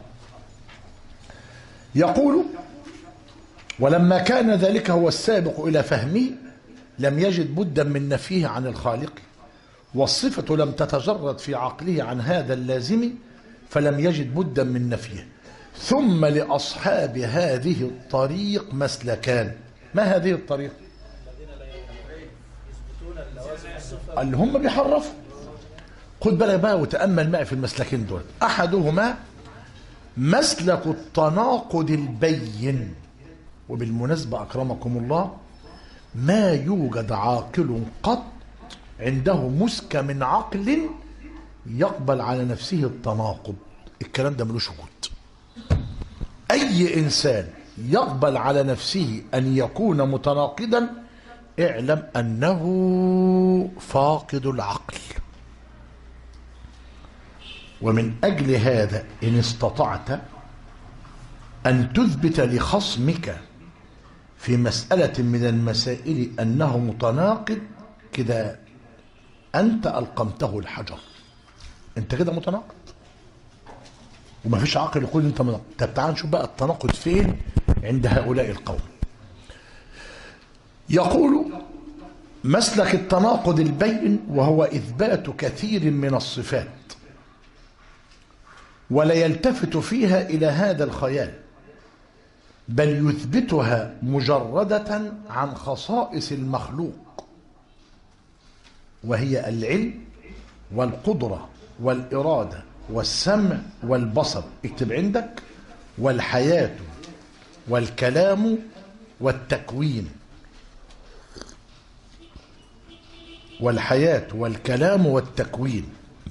يقول ولما كان ذلك هو السابق إلى فهمه لم يجد بدا من نفيه عن الخالق والصفة لم تتجرد في عقله عن هذا اللازم فلم يجد بدا من نفيه ثم لأصحاب هذه الطريق مسلكان ما هذه الطريق اللي هم بيحرفوا خد بالك بقى وتأمل معي في المسلكين دول أحدهما مسلك التناقض البين وبالمناسبة أكرمكم الله ما يوجد عاقل قط عنده مسكة من عقل يقبل على نفسه التناقض الكلام ده ملوش وجود أي إنسان يقبل على نفسه أن يكون متناقضا اعلم أنه فاقد العقل ومن أجل هذا إن استطعت أن تثبت لخصمك في مسألة من المسائل أنه متناقض كده أنت ألقمته الحجر أنت كده متناقض وما فيش عاقل يقول أنت مناقض طب تعال نشوف بقى التناقض فين عند هؤلاء القوم يقول مسلك التناقض البين وهو إثبات كثير من الصفات ولا يلتفت فيها إلى هذا الخيال بل يثبتها مجردة عن خصائص المخلوق وهي العلم والقدرة والإرادة والسمع والبصر اكتب عندك والحياة والكلام والتكوين والحياة والكلام والتكوين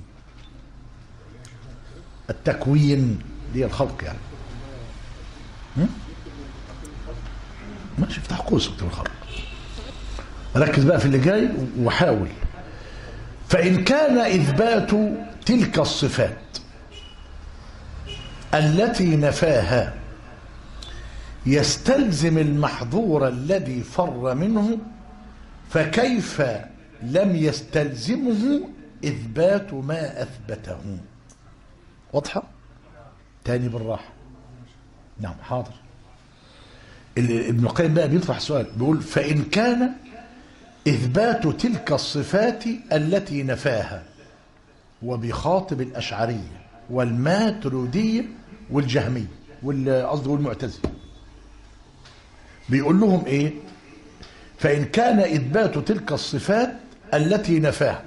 التكوين دي الخلق يعني هم؟ ماشي افتح قوس اكتب الخلق ركز بقى في اللي جاي وحاول فإن كان إثبات تلك الصفات التي نفاها يستلزم المحظور الذي فر منه فكيف لم يستلزمه إثبات ما أثبته واضحة تاني بالراحة نعم حاضر ابن القيم بقى بيطرح سؤال بيقول فإن كان إثبات تلك الصفات التي نفاها وبخاطب الأشعرية والماترودية والجهمية قصدي والمعتزلة بيقول لهم إيه فإن كان إثبات تلك الصفات التي نفاها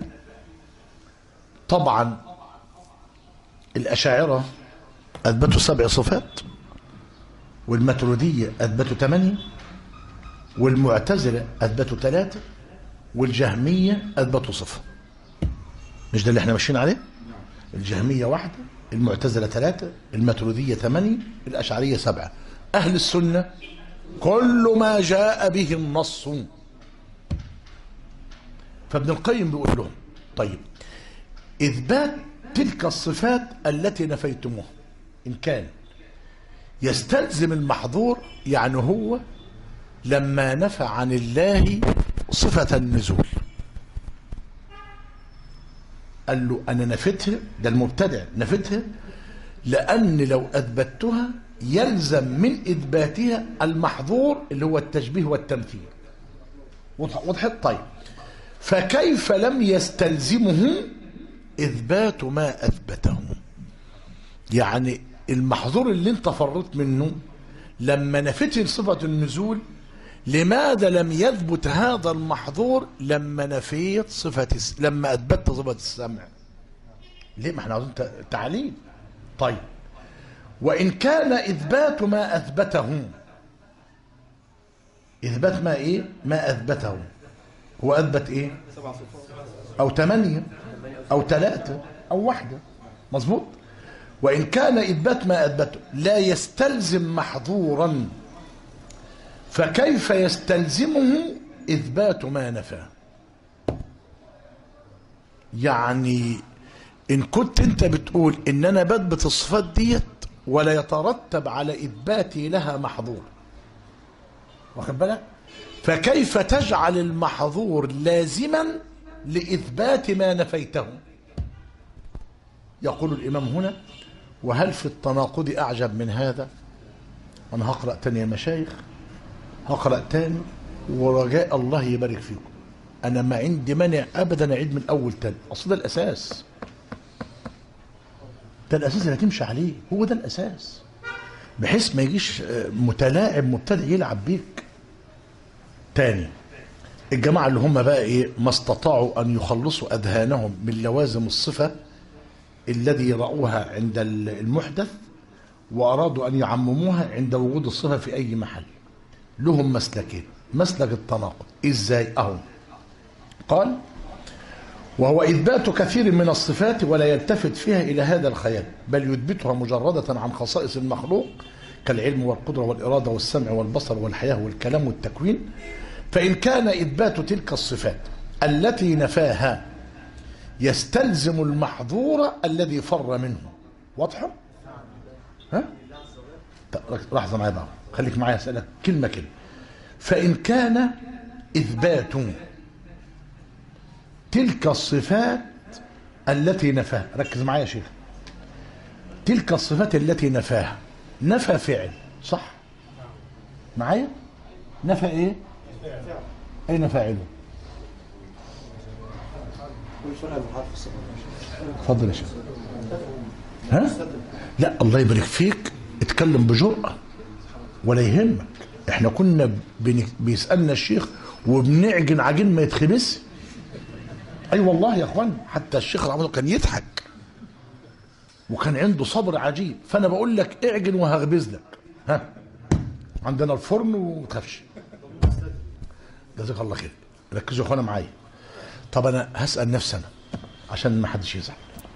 طبعا الأشاعرة أثبتوا سبع صفات والماترودية أثبتوا ثمانية والمعتزلة أثبتوا ثلاثة والجهمية أثبتوا صفة مش ده اللي احنا ماشيين عليه الجهمية واحدة المعتزلة ثلاثة الماترودية ثمانية الأشعرية سبعة أهل السنة كل ما جاء به النص فابن القيم بيقول لهم طيب إثبات تلك الصفات التي نفيتموها إن كان يستلزم المحظور يعني هو لما نفى عن الله صفة النزول قال له أنا نفتها ده المبتدع نفتها لأن لو أثبتها يلزم من إثباتها المحظور اللي هو التشبيه والتمثيل وضحت طيب فكيف لم يستلزمه إثبات ما أثبته يعني المحظور اللي انت فرط منه لما نفت صفة النزول لماذا لم يثبت هذا المحظور لما نفيت صفة لما أثبتت صفة السمع ليه ما احنا عاوزين تعليل طيب وإن كان إثبات ما أثبته إثبات ما إيه ما أثبته هو أثبت إيه أو ثمانية أو ثلاثة أو واحدة مظبوط وإن كان إثبات ما أثبته لا يستلزم محظورا فكيف يستلزمه إثبات ما نفاه يعني إن كنت أنت بتقول إن أنا بثبت الصفات ديت ولا يترتب على إثباتي لها محظور واخد بالك فكيف تجعل المحظور لازما لإثبات ما نفيته يقول الإمام هنا وهل في التناقض أعجب من هذا أنا هقرأ تاني يا مشايخ هقرأ تاني ورجاء الله يبارك فيكم أنا ما عندي مانع أبدا أعيد من أول تاني أصل ده الأساس ده الأساس اللي هتمشي عليه هو ده الأساس بحيث ما يجيش آه، متلاعب مبتدئ يلعب بيك تاني الجماعة اللي هم بقى إيه ما استطاعوا أن يخلصوا أذهانهم من لوازم الصفة الذي رأوها عند المحدث وأرادوا أن يعمموها عند وجود الصفة في أي محل لهم مسلكين مسلك التناقض إزاي أهو قال وهو إثبات كثير من الصفات ولا يلتفت فيها إلى هذا الخيال بل يثبتها مجردة عن خصائص المخلوق كالعلم والقدرة والإرادة والسمع والبصر والحياة والكلام والتكوين فإن كان إثبات تلك الصفات التي نفاها يستلزم المحظور الذي فر منه واضحة؟ ها؟ طب لحظة معايا بقى خليك معايا أسألك كلمة كلمة فإن كان إثبات تلك الصفات التي نفاها ركز معايا يا شيخ تلك الصفات التي نفاها نفى فعل صح معايا نفى ايه اين فاعله والفرق بين حرف الصفات اتفضل يا شيخ ها لا الله يبارك فيك اتكلم بجرأة ولا يهمك احنا كنا بن- بيسألنا الشيخ وبنعجن عجين ما يتخبس اي أيوة والله يا اخوان حتى الشيخ رحمه الله كان يضحك وكان عنده صبر عجيب فانا بقول لك اعجن وهخبز لك ها عندنا الفرن وما تخافش جزاك الله خير ركزوا يا اخوانا معايا طب انا هسال نفسي انا عشان ما حدش يزعل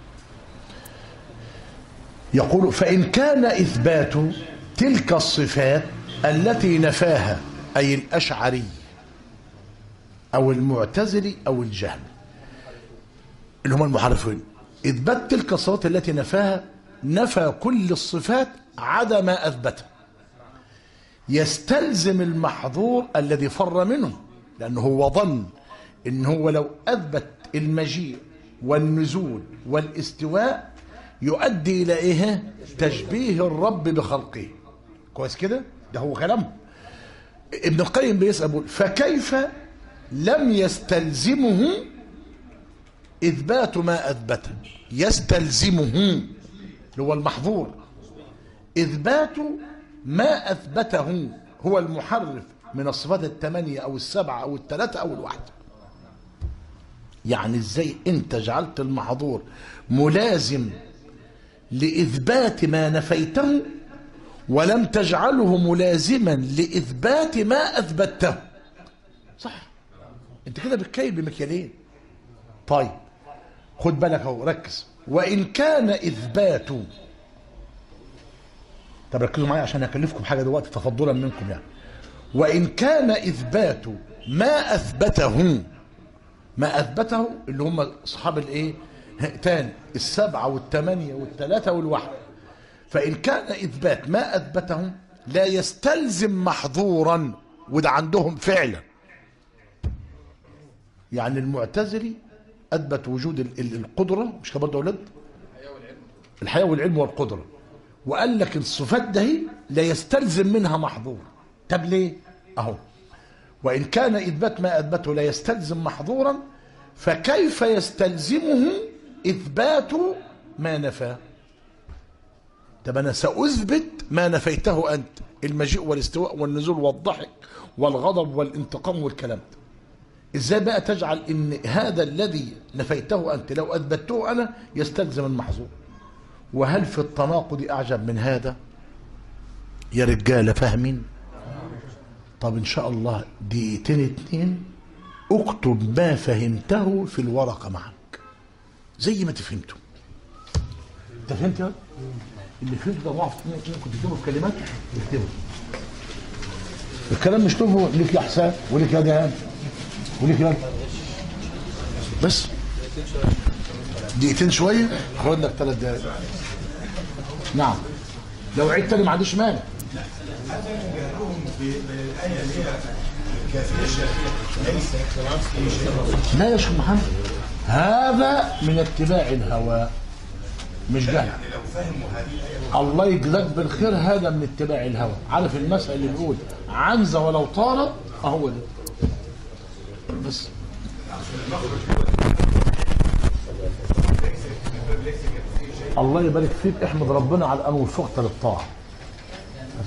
يقول فإن كان إثبات تلك الصفات التي نفاها أي الأشعري أو المعتزلي أو الجهمي اللي هم المحرفين إثبات تلك الصفات التي نفاها نفى كل الصفات عدا ما أثبتها يستلزم المحظور الذي فر منه لأنه هو ظن إن هو لو أثبت المجيء والنزول والاستواء يؤدي إلى إيه تشبيه الرب بخلقه كويس كده ده هو كلامه ابن القيم بيسأل بيقول فكيف لم يستلزمه إثبات ما أثبته يستلزمه اللي هو المحظور إثبات ما أثبته هو المحرف من الصفات الثمانية أو السبعة أو الثلاثة أو الواحدة يعني إزاي أنت جعلت المحظور ملازم لإثبات ما نفيته ولم تجعله ملازما لإثبات ما أثبته صح أنت كده بتكيل بمكيالين طيب خد بالك اهو ركز وإن كان إثبات طب ركزوا معايا عشان هكلفكم حاجة دلوقتي تفضلا منكم يعني وإن كان إثبات ما أثبته ما أثبته اللي هم أصحاب الإيه تاني السبعة والثمانية والثلاثة والواحدة فإن كان إثبات ما أثبته لا يستلزم محظورا وده عندهم فعلا يعني المعتزلي أثبت وجود ال- ال- القدرة مش كده برضه يا أولاد الحياة والعلم والقدرة وقال لك الصفات ده هي لا يستلزم منها محظور طب ليه أهو وإن كان إثبات ما أثبته لا يستلزم محظورا فكيف يستلزمه إثبات ما نفاه طب أنا سأثبت ما نفيته أنت المجيء والاستواء والنزول والضحك والغضب والانتقام والكلام ده ازاي بقى تجعل ان هذا الذي نفيته انت لو اثبته انا يستلزم المحظور وهل في التناقض اعجب من هذا يا رجاله فاهمين طب ان شاء الله دقيقتين اتنين اكتب ما فهمته في الورقه معك زي ما تفهمته انت فهمت يا ولد؟ اللي فهمت ده ضعف ممكن تكتبه في كلمات اكتبه الكلام مش له ليك يا حسام وليك يا دهان وليك يا بس دقيقتين شويه هقول لك ثلاث دقايق نعم لو عدت تاني ما عنديش مانع جهلهم بالايه اللي هي كافيه ليس في شيء لا يا شيخ محمد هذا من اتباع الهوى مش جهل يعني لو فهموا هذه الايه الله يجزاك بالخير هذا من اتباع الهوى عارف المسألة اللي بيقول عنز ولو طال اهو ده بس الله يبارك فيك احمد ربنا على ان وفقت للطاعه بس.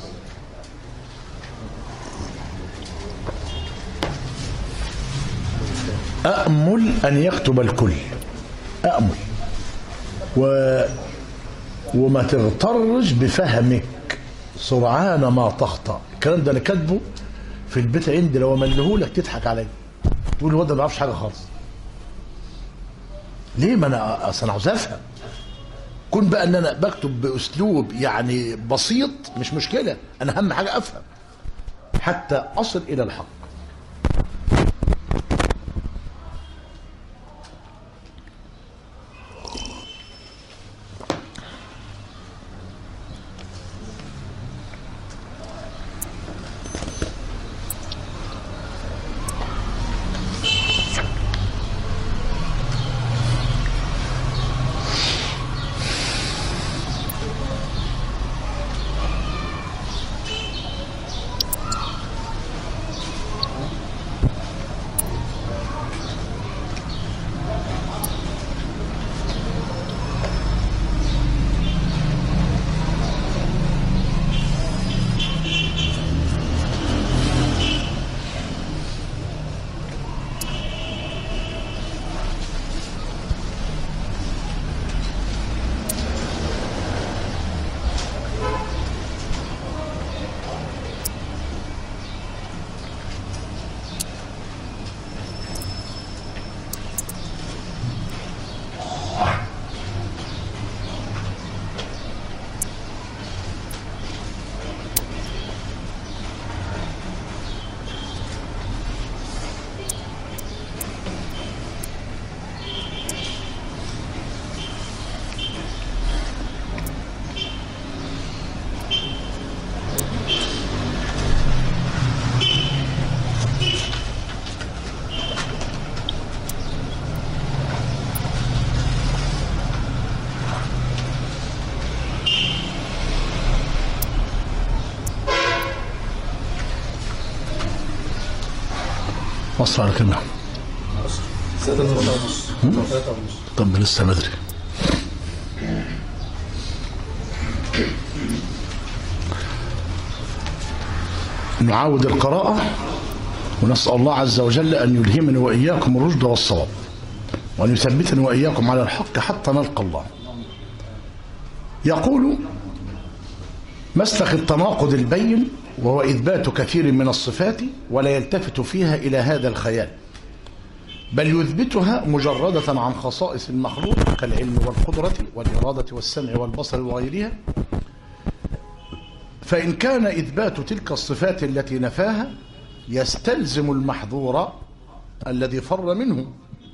أأمل أن يكتب الكل أأمل و وما تغترش بفهمك سرعان ما تخطأ الكلام ده انا كاتبه في البيت عندي لو املهولك تضحك عليا تقول الواد ده ما بيعرفش حاجه خالص ليه ما انا اصل انا عاوز افهم كون بقى ان انا بكتب باسلوب يعني بسيط مش مشكله انا اهم حاجه افهم حتى اصل الى الحق وصل على كام طب لسه بدري نعاود القراءة ونسأل الله عز وجل أن يلهمني وإياكم الرشد والصواب وأن يثبتني وإياكم على الحق حتى نلقى الله يقول مسلك التناقض البين وهو إثبات كثير من الصفات ولا يلتفت فيها إلى هذا الخيال بل يثبتها مجردة عن خصائص المخلوق كالعلم والقدرة والإرادة والسمع والبصر وغيرها فإن كان إثبات تلك الصفات التي نفاها يستلزم المحظور الذي فر منه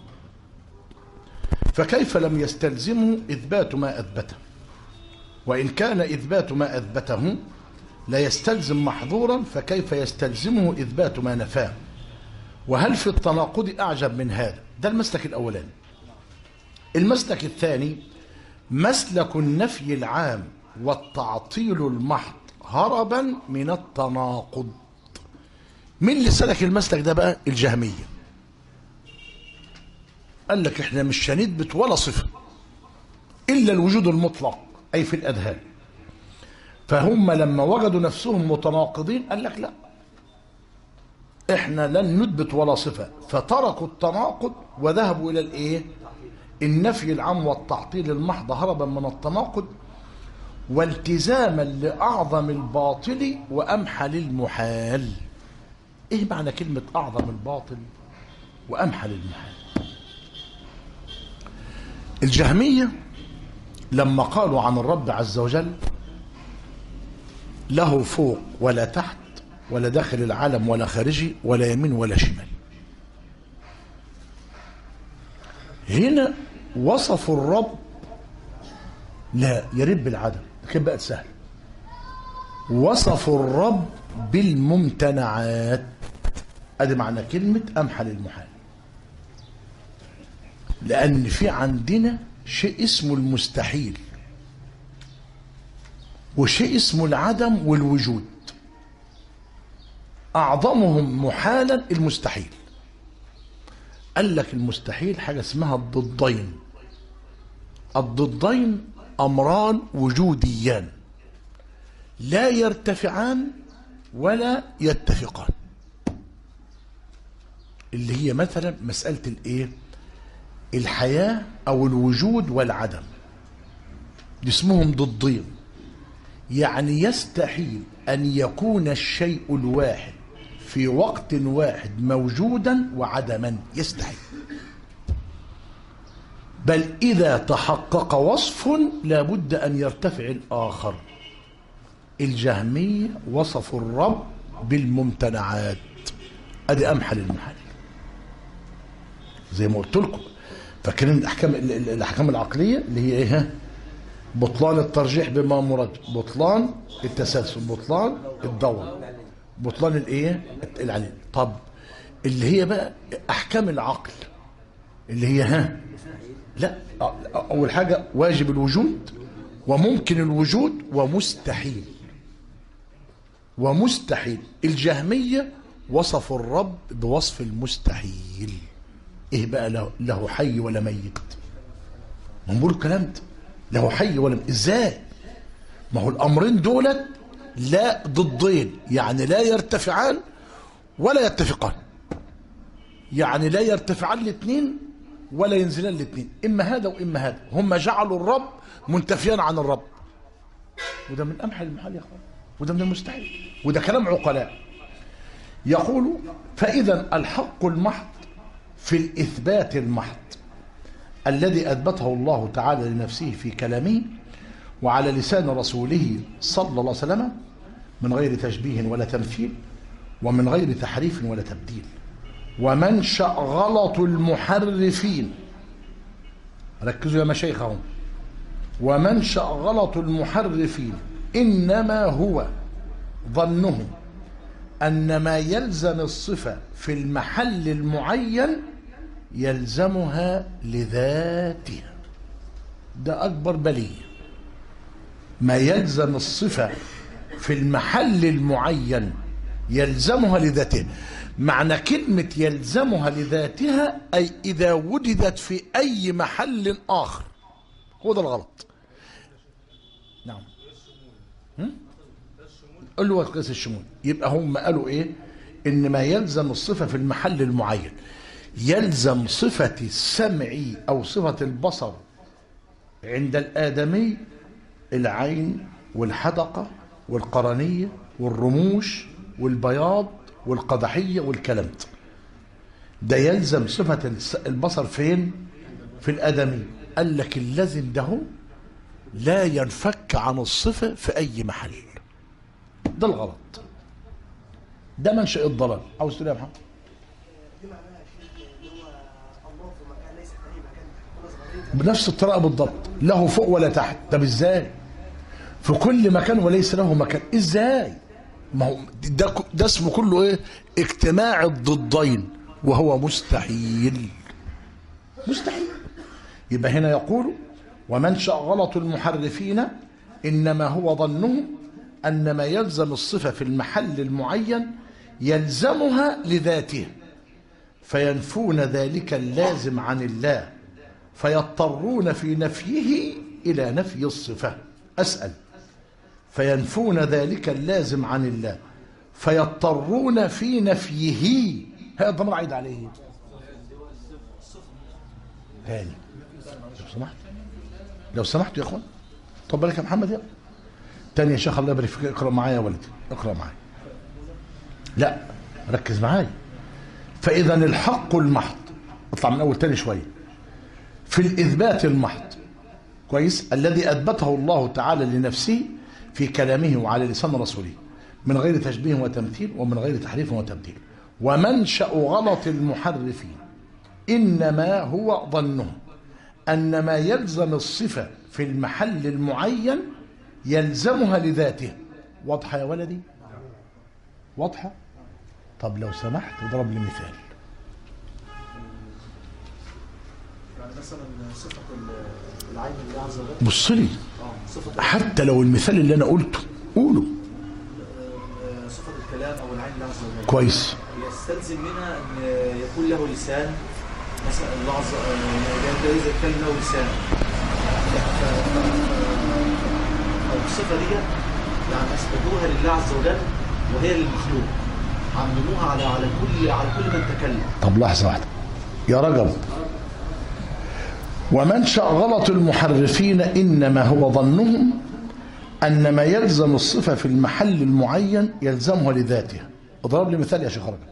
فكيف لم يستلزمه إثبات ما أثبته وإن كان إثبات ما أثبته لا يستلزم محظورا فكيف يستلزمه إثبات ما نفاه وهل في التناقض أعجب من هذا ده المسلك الأولاني المسلك الثاني مسلك النفي العام والتعطيل المحض هربا من التناقض مين اللي سلك المسلك ده بقى الجهمية قال لك احنا مش هنثبت ولا صفة إلا الوجود المطلق أي في الأذهان فهم لما وجدوا نفسهم متناقضين قال لك لا احنا لن نثبت ولا صفة فتركوا التناقض وذهبوا إلى الإيه النفي العام والتعطيل المحض هربا من التناقض والتزاما لأعظم الباطل وأمحل المحال إيه معنى كلمة أعظم الباطل وأمحل المحال الجهمية لما قالوا عن الرب عز وجل له فوق ولا تحت ولا داخل العالم ولا خارجي ولا يمين ولا شمال هنا وصفوا الرب لا يرب بالعدم كده بقت سهل وصفوا الرب بالممتنعات ادي معنى كلمة امحل المحال لان في عندنا شيء اسمه المستحيل وشيء اسمه العدم والوجود اعظمهم محالا المستحيل قال لك المستحيل حاجة اسمها الضدين الضدين أمران وجوديان لا يرتفعان ولا يتفقان اللي هي مثلا مسألة الايه الحياة أو الوجود والعدم دي اسمهم ضدين يعني يستحيل أن يكون الشيء الواحد في وقت واحد موجودا وعدما يستحيل بل إذا تحقق وصف لابد أن يرتفع الآخر الجهمية وصفوا الرب بالممتنعات أدي أمحل المحل زي ما قلت لكم فاكرين الأحكام الأحكام العقلية اللي هي إيه ها؟ بطلان الترجيح بما مراد بطلان التسلسل بطلان الدور بطلان الايه العليل طب اللي هي بقى احكام العقل اللي هي ها لا اول حاجه واجب الوجود وممكن الوجود ومستحيل ومستحيل الجهميه وصفوا الرب بوصف المستحيل ايه بقى له, له حي ولا ميت ما بيقولوا الكلام ده له حي ولا ميت ازاي ما هو الامرين دولت لا ضدين يعني لا يرتفعان ولا يتفقان يعني لا يرتفعان الاثنين ولا ينزلان الاثنين اما هذا واما هذا هم جعلوا الرب منتفيا عن الرب وده من امحل المحال يا اخوان وده من المستحيل وده كلام عقلاء يقول فاذا الحق المحض في الاثبات المحض الذي اثبته الله تعالى لنفسه في كلامه وعلى لسان رسوله صلى الله عليه وسلم من غير تشبيه ولا تمثيل ومن غير تحريف ولا تبديل ومنشأ غلط المحرفين ركزوا يا مشايخهم ومنشأ غلط المحرفين إنما هو ظنهم أن ما يلزم الصفة في المحل المعين يلزمها لذاتها ده أكبر بليه ما يلزم الصفة في المحل المعين يلزمها لذاته معنى كلمة يلزمها لذاتها أي إذا وجدت في أي محل آخر هو ده الغلط نعم قل له قياس الشمول يبقى هم قالوا إيه إن ما يلزم الصفة في المحل المعين يلزم صفة السمع أو صفة البصر عند الآدمي العين والحدقة والقرنية والرموش والبياض والقدحية والكلام ده ده يلزم صفة البصر فين في الأدمي قال لك اللازم ده لا ينفك عن الصفة في أي محل ده الغلط ده منشأ الضلال عاوز تقول يا محمد دي معناها يا شيخ ان هو الله في مكان ليس في اي مكان كنا صغيرين بنفس الطريقة بالضبط له فوق ولا تحت طب ازاي في كل مكان وليس له مكان ازاي ما هو ده ده اسمه كله ايه اجتماع الضدين وهو مستحيل مستحيل يبقى هنا يقول ومنشأ غلط المحرفين إنما هو ظنهم أن ما يلزم الصفة في المحل المعين يلزمها لذاتها فينفون ذلك اللازم عن الله فيضطرون في نفيه إلى نفي الصفة أسأل فينفون ذلك اللازم عن الله فيضطرون في نفيه هذا الضمير عايد عليه هاني لو سمحت لو سمحت يا اخوان طب بالك يا محمد يا تاني يا شيخ الله يبارك فيك اقرا معايا يا ولدي اقرا معايا لا ركز معايا فاذا الحق المحض اطلع من اول تاني شويه في الاثبات المحض كويس الذي أثبته الله تعالى لنفسه في كلامه وعلى لسان رسوله من غير تشبيه وتمثيل ومن غير تحريف وتبديل ومنشأ غلط المحرفين إنما هو ظنهم أن ما يلزم الصفة في المحل المعين يلزمها لذاته واضحة يا ولدي واضحة طب لو سمحت اضرب لي مثال يعني مثلا صفة ال- العين الله عز وجل بص لي اه صفة حتى لو المثال اللي أنا قلته قوله آه، صفة الكلام أو العين الله عز وجل كويس يستلزم منها أن يكون له لسان مثلا الله عز وجل يتكلم له لسان ف- ف- أو الصفة دي يعني أثبتوها لله عز وجل وهي للمخلوق عمموها على على كل على كل من تكلم طب لحظة واحدة يا رجل ومنشأ غلط المحرفين إنما هو ظنهم أن ما يلزم الصفة في المحل المعين يلزمها لذاته اضرب لي مثال يا شيخ رجل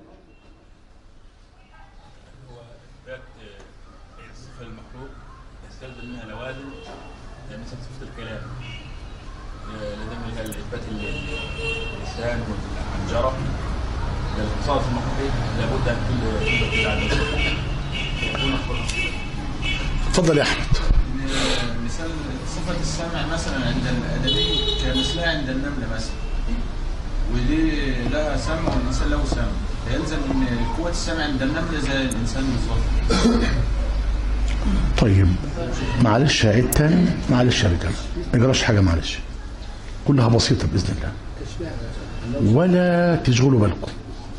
إثبات آه، الصفة المخلوق يستلزم منها لوازم زي مثلا صفة الكلام آه، لازم منها إثبات ال- ال- اللسان والحنجرة الاتصال في المخلوق إيه؟ لابد أن كل كل على يكون مخلوق اتفضل يا أحمد إن مثال صفة السمع مثلا عند الآدمي كمثلها عند النملة مثلا ودي لها سمع والإنسان له سمع فيلزم إن قوة السمع عند النملة زي الإنسان بالظبط طيب معلش هعيد تاني معلش يا رجال ما يجراش حاجة معلش كلها بسيطة بإذن الله ولا تشغلوا بالكم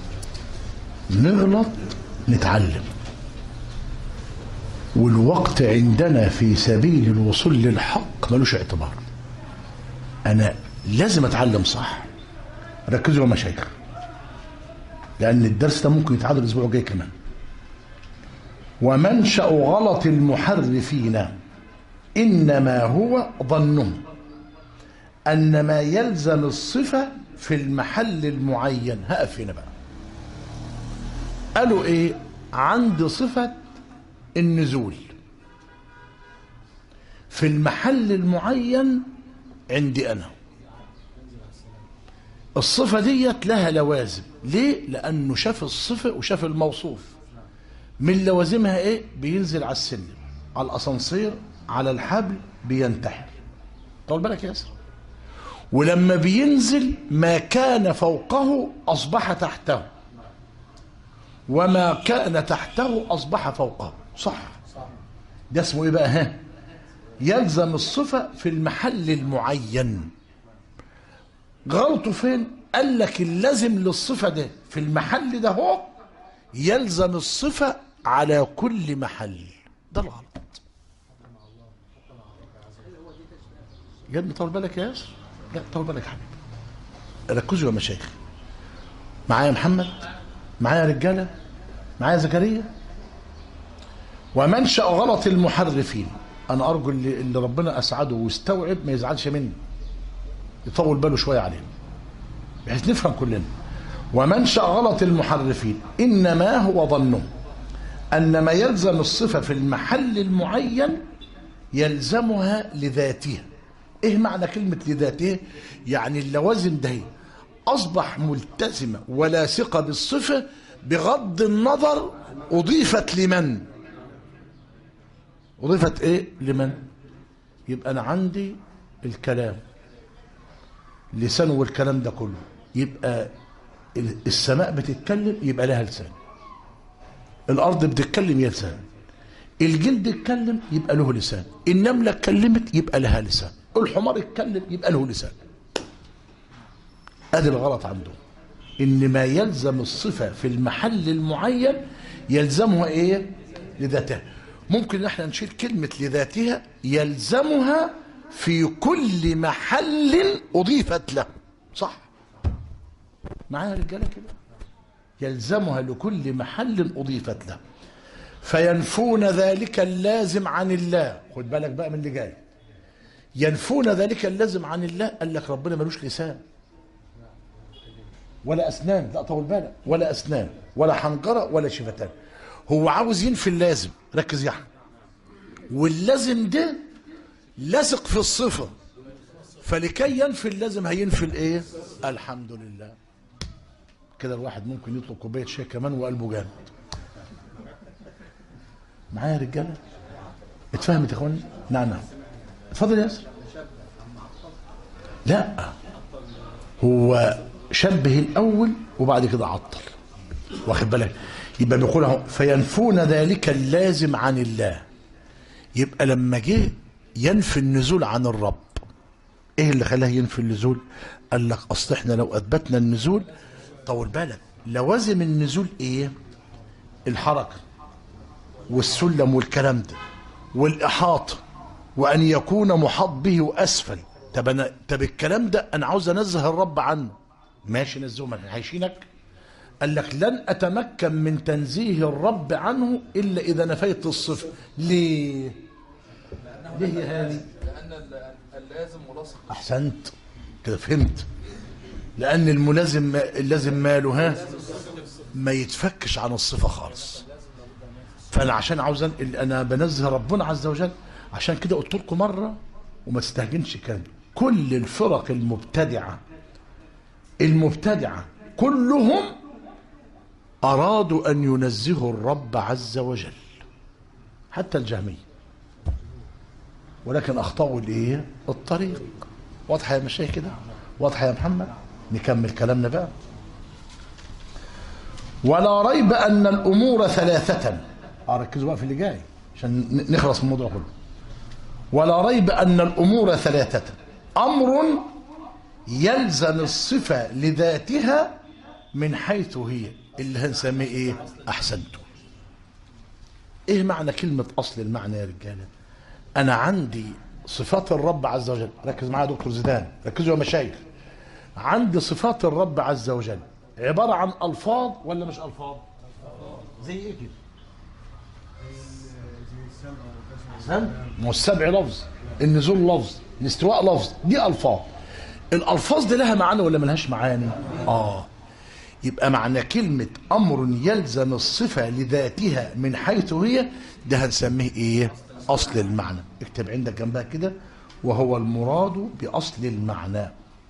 نغلط نتعلم والوقت عندنا في سبيل الوصول للحق ملوش اعتبار أنا لازم أتعلم صح ركزوا يا مشايخ لأن الدرس ده ممكن يتعاد الأسبوع الجاي كمان ومنشأ غلط المحرفين إنما هو ظنهم أن ما يلزم الصفة في المحل المعين هقف هنا بقى قالوا إيه عند صفة النزول في المحل المعين عندي أنا الصفة ديت لها لوازم ليه؟ لأنه شاف الصفة وشاف الموصوف من لوازمها ايه بينزل على السلم على الاسانسير على الحبل بينتحر طول بالك يا ياسر ولما بينزل ما كان فوقه اصبح تحته وما كان تحته اصبح فوقه صح ده اسمه ايه بقى ها يلزم الصفه في المحل المعين غلطه فين قال لك اللازم للصفه ده في المحل ده هو يلزم الصفة على كل محل ده الغلط يا ابني طول بالك يا ياسر لا طول بالك يا حبيبي ركزوا يا مشايخ معايا محمد معايا رجالة معايا زكريا ومنشأ غلط المحرفين أنا أرجو اللي, اللي ربنا أسعده واستوعب ما يزعلش مني يطول باله شوية علينا بحيث نفهم كلنا ومنشأ غلط المحرفين إنما هو ظنه أن ما يلزم الصفة في المحل المعين يلزمها لذاتها إيه معنى كلمة لذاته يعني اللوازم ده أصبح ملتزمة ولاصقة بالصفة بغض النظر أضيفت لمن أضيفت إيه لمن يبقى أنا عندي الكلام لسان والكلام ده كله يبقى السماء بتتكلم يبقى لها لسان الارض بتتكلم يا لسان الجلد اتكلم يبقى له لسان النمله اتكلمت يبقى لها لسان الحمار اتكلم يبقى له لسان ادي الغلط عندهم ان ما يلزم الصفه في المحل المعين يلزمها ايه لذاتها ممكن ان احنا نشيل كلمه لذاتها يلزمها في كل محل اضيفت له صح معايا رجاله كده يلزمها لكل محل اضيفت له فينفون ذلك اللازم عن الله خد بالك بقى من اللي جاي ينفون ذلك اللازم عن الله قال لك ربنا ملوش لسان ولا اسنان لا طول بالك ولا اسنان ولا حنجره ولا شفتان هو عاوز ينفي اللازم ركز يا احمد واللازم ده لصق في الصفة فلكي ينفي اللازم هينفي الايه الحمد لله كده الواحد ممكن يطلب كوبايه شاي كمان وقلبه جامد معايا يا رجاله اتفهمت يا اخواني نعم نعم اتفضل يا ياسر لا هو شبه الاول وبعد كده عطل واخد بالك يبقى بيقول اهو فينفون ذلك اللازم عن الله يبقى لما جه ينفي النزول عن الرب ايه اللي خلاه ينفي النزول قال لك اصل احنا لو اثبتنا النزول طول بالك لوازم النزول ايه الحركه والسلم والكلام ده والاحاطه وان يكون محاط به واسفل طب انا طب الكلام ده انا عاوز انزه الرب عنه ماشي نزهه ما احنا عايشينك قال لك لن اتمكن من تنزيه الرب عنه الا اذا نفيت الصفه ليه ليه يا هاني لأن اللازم ملاصق احسنت كده فهمت لان الملازم اللازم ماله ها ما يتفكش عن الصفه خالص فانا عشان عاوز أن- انا بنزه ربنا عز وجل عشان كده قلت لكم مره وما تستهجنش كان كل الفرق المبتدعه المبتدعه كلهم ارادوا ان ينزهوا الرب عز وجل حتى الجهميه ولكن اخطاوا الايه الطريق واضحه يا مشايخ كده واضحه يا محمد نكمل كلامنا بقى ولا ريب ان الامور ثلاثه آه، ركزوا بقى في اللي جاي عشان ن- نخلص من الموضوع كله ولا ريب ان الامور ثلاثه امر يلزم الصفه لذاتها من حيث هي اللي هنسميه ايه احسنتم ايه معنى كلمه اصل المعنى يا رجاله انا عندي صفات الرب عز وجل ركز معايا يا دكتور زيدان ركزوا يا مشايخ عندي صفات الرب عز وجل عباره عن الفاظ ولا مش الفاظ زي ايه كده احسنت ما هو السبع لفظ النزول لفظ الاستواء لفظ دي الفاظ الالفاظ دي لها معاني ولا ملهاش معاني اه يبقى معنى كلمة أمر يلزم الصفة لذاتها من حيث هي ده هنسميه إيه؟ أصل المعنى اكتب عندك جنبها كده وهو المراد بأصل المعنى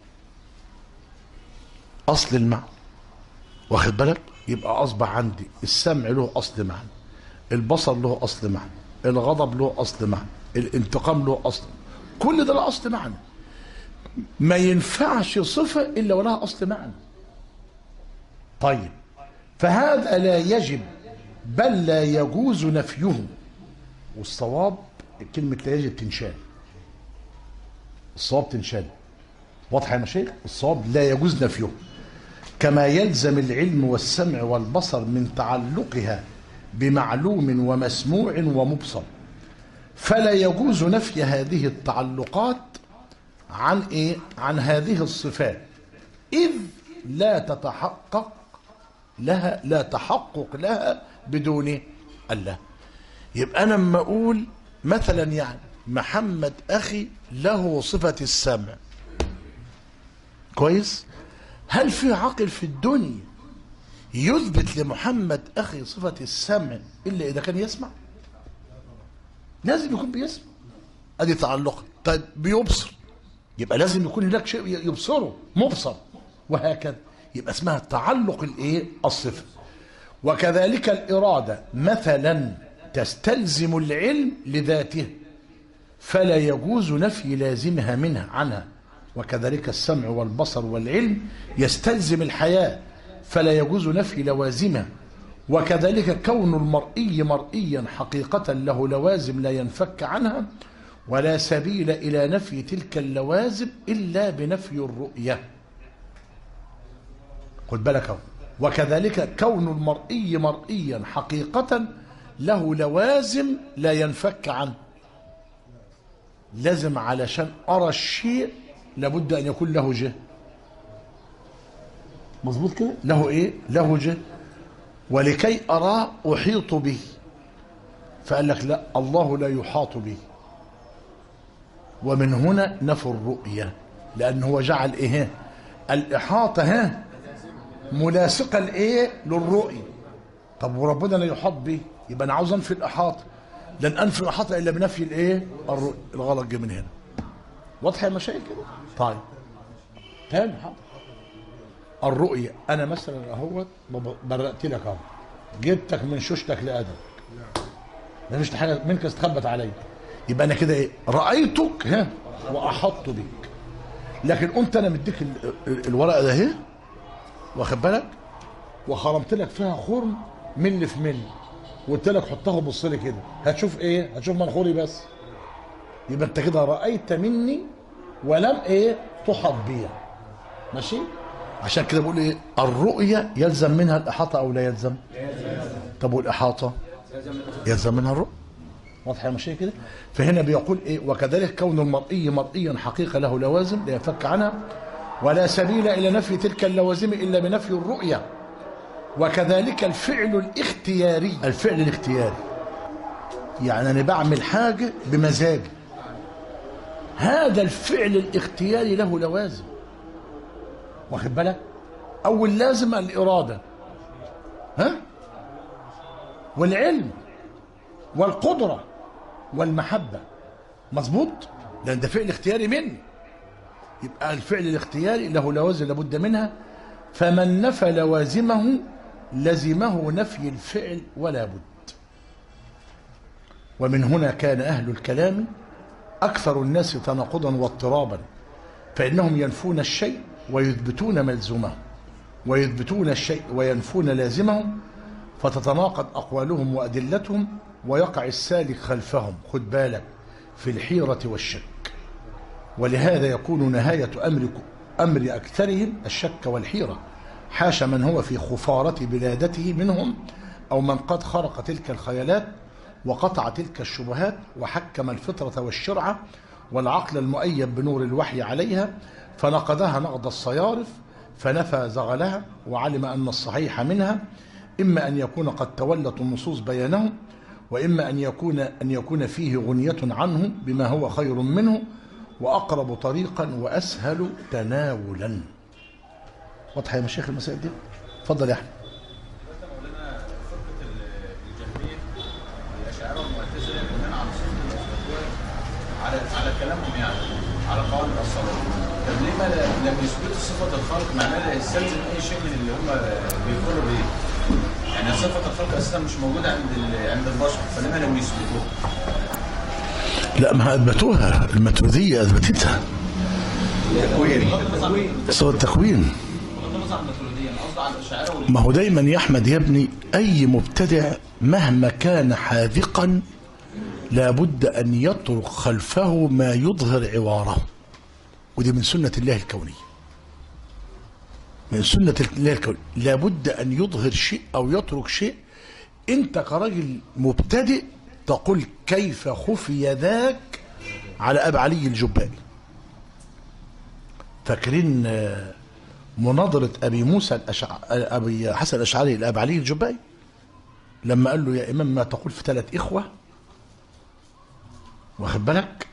أصل المعنى واخد بالك يبقى أصبح عندي السمع له أصل معنى البصر له أصل معنى الغضب له أصل معنى الانتقام له أصل كل ده له أصل معنى ما ينفعش صفة إلا ولها أصل معنى طيب فهذا لا يجب بل لا يجوز نفيه والصواب كلمة لا يجب تنشال الصواب تنشال واضح يا مشايخ الصواب لا يجوز نفيه كما يلزم العلم والسمع والبصر من تعلقها بمعلوم ومسموع ومبصر فلا يجوز نفي هذه التعلقات عن ايه عن هذه الصفات اذ لا تتحقق لها لا تحقق لها بدون الله يبقى انا لما اقول مثلا يعني محمد اخي له صفه السمع كويس هل في عاقل في الدنيا يثبت لمحمد اخي صفه السمع الا اذا كان يسمع لازم يكون بيسمع ادي تعلق طيب بيبصر يبقى لازم يكون هناك شيء يبصره مبصر وهكذا يبقى اسمها تعلق الايه الصفه وكذلك الاراده مثلا تستلزم العلم لذاته فلا يجوز نفي لازمها منها عنها وكذلك السمع والبصر والعلم يستلزم الحياه فلا يجوز نفي لوازمها وكذلك كون المرئي مرئيا حقيقة له لوازم لا ينفك عنها ولا سبيل إلى نفي تلك اللوازم إلا بنفي الرؤية خد بالك اهو وكذلك كون المرئي مرئيا حقيقة له لوازم لا ينفك عنه لازم علشان أرى الشيء لابد أن يكون له جه مظبوط كده له إيه له جه ولكي أراه أحيط به فقال لك لا الله لا يحاط به ومن هنا نفى الرؤية لأن هو جعل إيه الإحاطة ها ملاصقة لإيه للرؤية طب وربنا لا يحاط به يبقى أنا عاوز أنفي الإحاطة لن انفي الاحاطه الا بنفي الايه الر- الغلط جه من هنا واضحه يا مشايخ كده طيب تاني حاضر الرؤيه انا مثلا اهوت بب- برقت لك اهو جبتك من شوشتك لادم مفيش حاجه منك استخبت عليا يبقى انا كده ايه رايتك ها واحطت بك لكن قمت انا مديك ال- ال- الورقه ده اهي واخد بالك وخرمت لك فيها خرم ملي في ملي وقلت لك حطها وبص لي كده هتشوف ايه هتشوف منخوري بس يبقى انت كده رايت مني ولم ايه تحط بيا ماشي عشان كده بقول ايه الرؤيه يلزم منها الاحاطه او لا يلزم طب والاحاطه يلزم منها الرؤيه واضحه يا ماشي كده فهنا بيقول ايه وكذلك كون المرئي مرئيا حقيقه له لوازم لا ينفك عنها ولا سبيل الى نفي تلك اللوازم الا بنفي الرؤيه وكذلك الفعل الاختياري الفعل الاختياري يعني انا بعمل حاجه بمزاجي هذا الفعل الاختياري له لوازم واخد بالك اول لازم الاراده ها والعلم والقدره والمحبه مظبوط لان ده فعل اختياري مني يبقى الفعل الاختياري له لوازم لابد منها فمن نفى لوازمه لزمه نفي الفعل ولا بد ومن هنا كان أهل الكلام أكثر الناس تناقضا واضطرابا فإنهم ينفون الشيء ويثبتون ملزومه ويثبتون الشيء وينفون لازمه فتتناقض أقوالهم وأدلتهم ويقع السالك خلفهم خد بالك في الحيرة والشك ولهذا يكون نهاية أمر أمر أكثرهم الشك والحيرة حاش من هو في خفارة بلادته منهم أو من قد خرق تلك الخيالات وقطع تلك الشبهات وحكم الفطرة والشرعة والعقل المؤيد بنور الوحي عليها فنقضها نقض الصيارف فنفى زغلها وعلم أن الصحيح منها إما أن يكون قد تولت النصوص بيانه وإما أن يكون أن يكون فيه غنية عنه بما هو خير منه وأقرب طريقا وأسهل تناولا واضحة يا مشايخ المسائل دي اتفضل يا أحمد مولانا فرقة الجهمية الأشاعرة والمعتزلة بناء على صفة الأسبوع على على كلامهم يعني على قول الصلاة طب ليه ما ل- لم يثبتوا صفة الخلق معناه لا يستلزم أي شيء من اللي هم بيقولوا بيه يعني صفة الخلق أساسا مش موجودة عند ال- عند البشر فلما لم يثبتوها لا ما أثبتوها الماتريدية أثبتتها صوت التكوين بغض النظر عن الماتريدية أنا قصدي على الأشاعرة وال- ما هو دايما يا احمد يا ابني اي مبتدع مهما كان حاذقا لابد ان يترك خلفه ما يظهر عواره ودي من سنه الله الكونيه من سنه الله الكونيه لابد ان يظهر شيء او يترك شيء انت كراجل مبتدئ تقول كيف خفي ذاك على ابي علي الجبائي فاكرين آه، مناظرة أبي موسى الأشع... أبي حسن الأشعري لأبي علي الجبائي لما قال له يا إمام ما تقول في ثلاث إخوة واخد بالك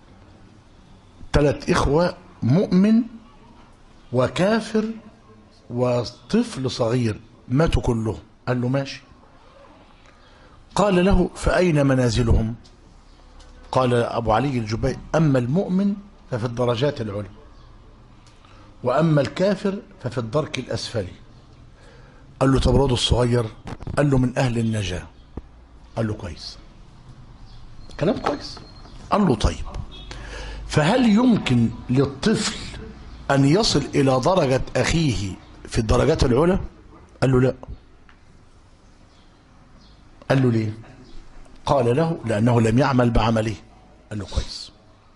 ثلاث إخوة مؤمن وكافر وطفل صغير ماتوا كلهم قال له ماشي قال له فأين منازلهم قال أبو علي الجبائي أما المؤمن ففي الدرجات العلى وأما الكافر ففي الدرك الأسفل قال له طب الواد الصغير قال له من أهل النجاة قال له كويس كلام كويس قال له طيب فهل يمكن للطفل أن يصل إلى درجة أخيه في الدرجات العلى قال له لا قال له ليه قال له لأنه لم يعمل بعمله قال له كويس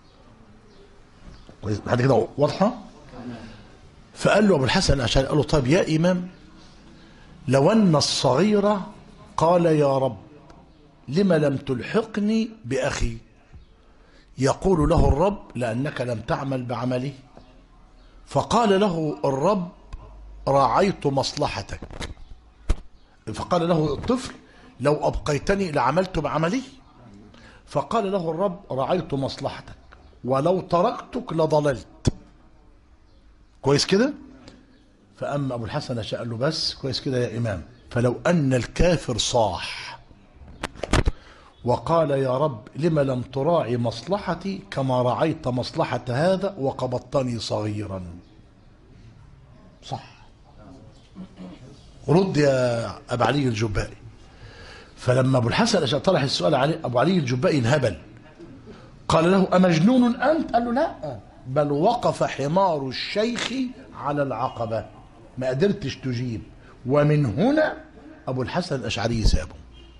كويس بعد كده واضحة فقال له أبو الحسن الأشعري قال له طيب يا إمام لو أن الصغير قال يا رب لم لم تلحقني بأخي يقول له الرب لأنك لم تعمل بعمله فقال له الرب راعيت مصلحتك فقال له الطفل لو أبقيتني لعملت بعملي فقال له الرب رعيت مصلحتك ولو تركتك لضللت كويس كده فأما أبو الحسن أشاء قال له بس كويس كده يا إمام فلو أن الكافر صاح وقال يا رب لم لم تراعي مصلحتي كما رعيت مصلحة هذا وقبضتني صغيرا صح رد يا أبو علي الجبائي فلما أبو الحسن الأشعري طرح السؤال عليه أبو علي الجبائي انهبل قال له أمجنون أنت قال له لا بل وقف حمار الشيخ على العقبة ما قدرتش تجيب ومن هنا أبو الحسن الأشعري سابه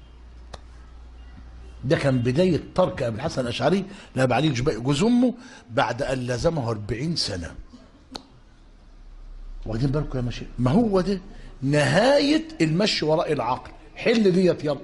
ده كان بداية ترك أبو الحسن الأشعري لأبو علي الجبائي جوز أمه بعد أن لزمه 40 سنة واخدين بالكم يا ماشي ما هو ده نهاية المشي وراء العقل حل ديت يلا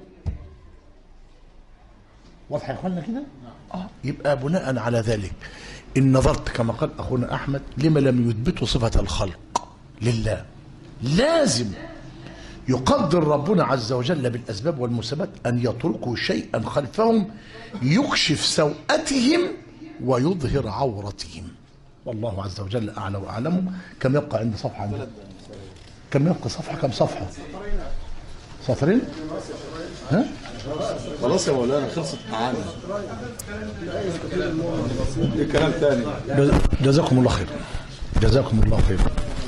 واضح يا اخوانا كده اه يبقى بناء على ذلك ان نظرت كما قال اخونا احمد لما لم يثبتوا صفه الخلق لله لازم يقدر ربنا عز وجل بالاسباب والمسببات ان يتركوا شيئا خلفهم يكشف سوءتهم ويظهر عورتهم والله عز وجل اعلى واعلم كم يبقى عند صفحه عندنا كم يبقى صفحه كم صفحه سطرين ها خلاص يا مولانا خلصت معانا دي كلام تاني جزاكم الله خير جزاكم الله خير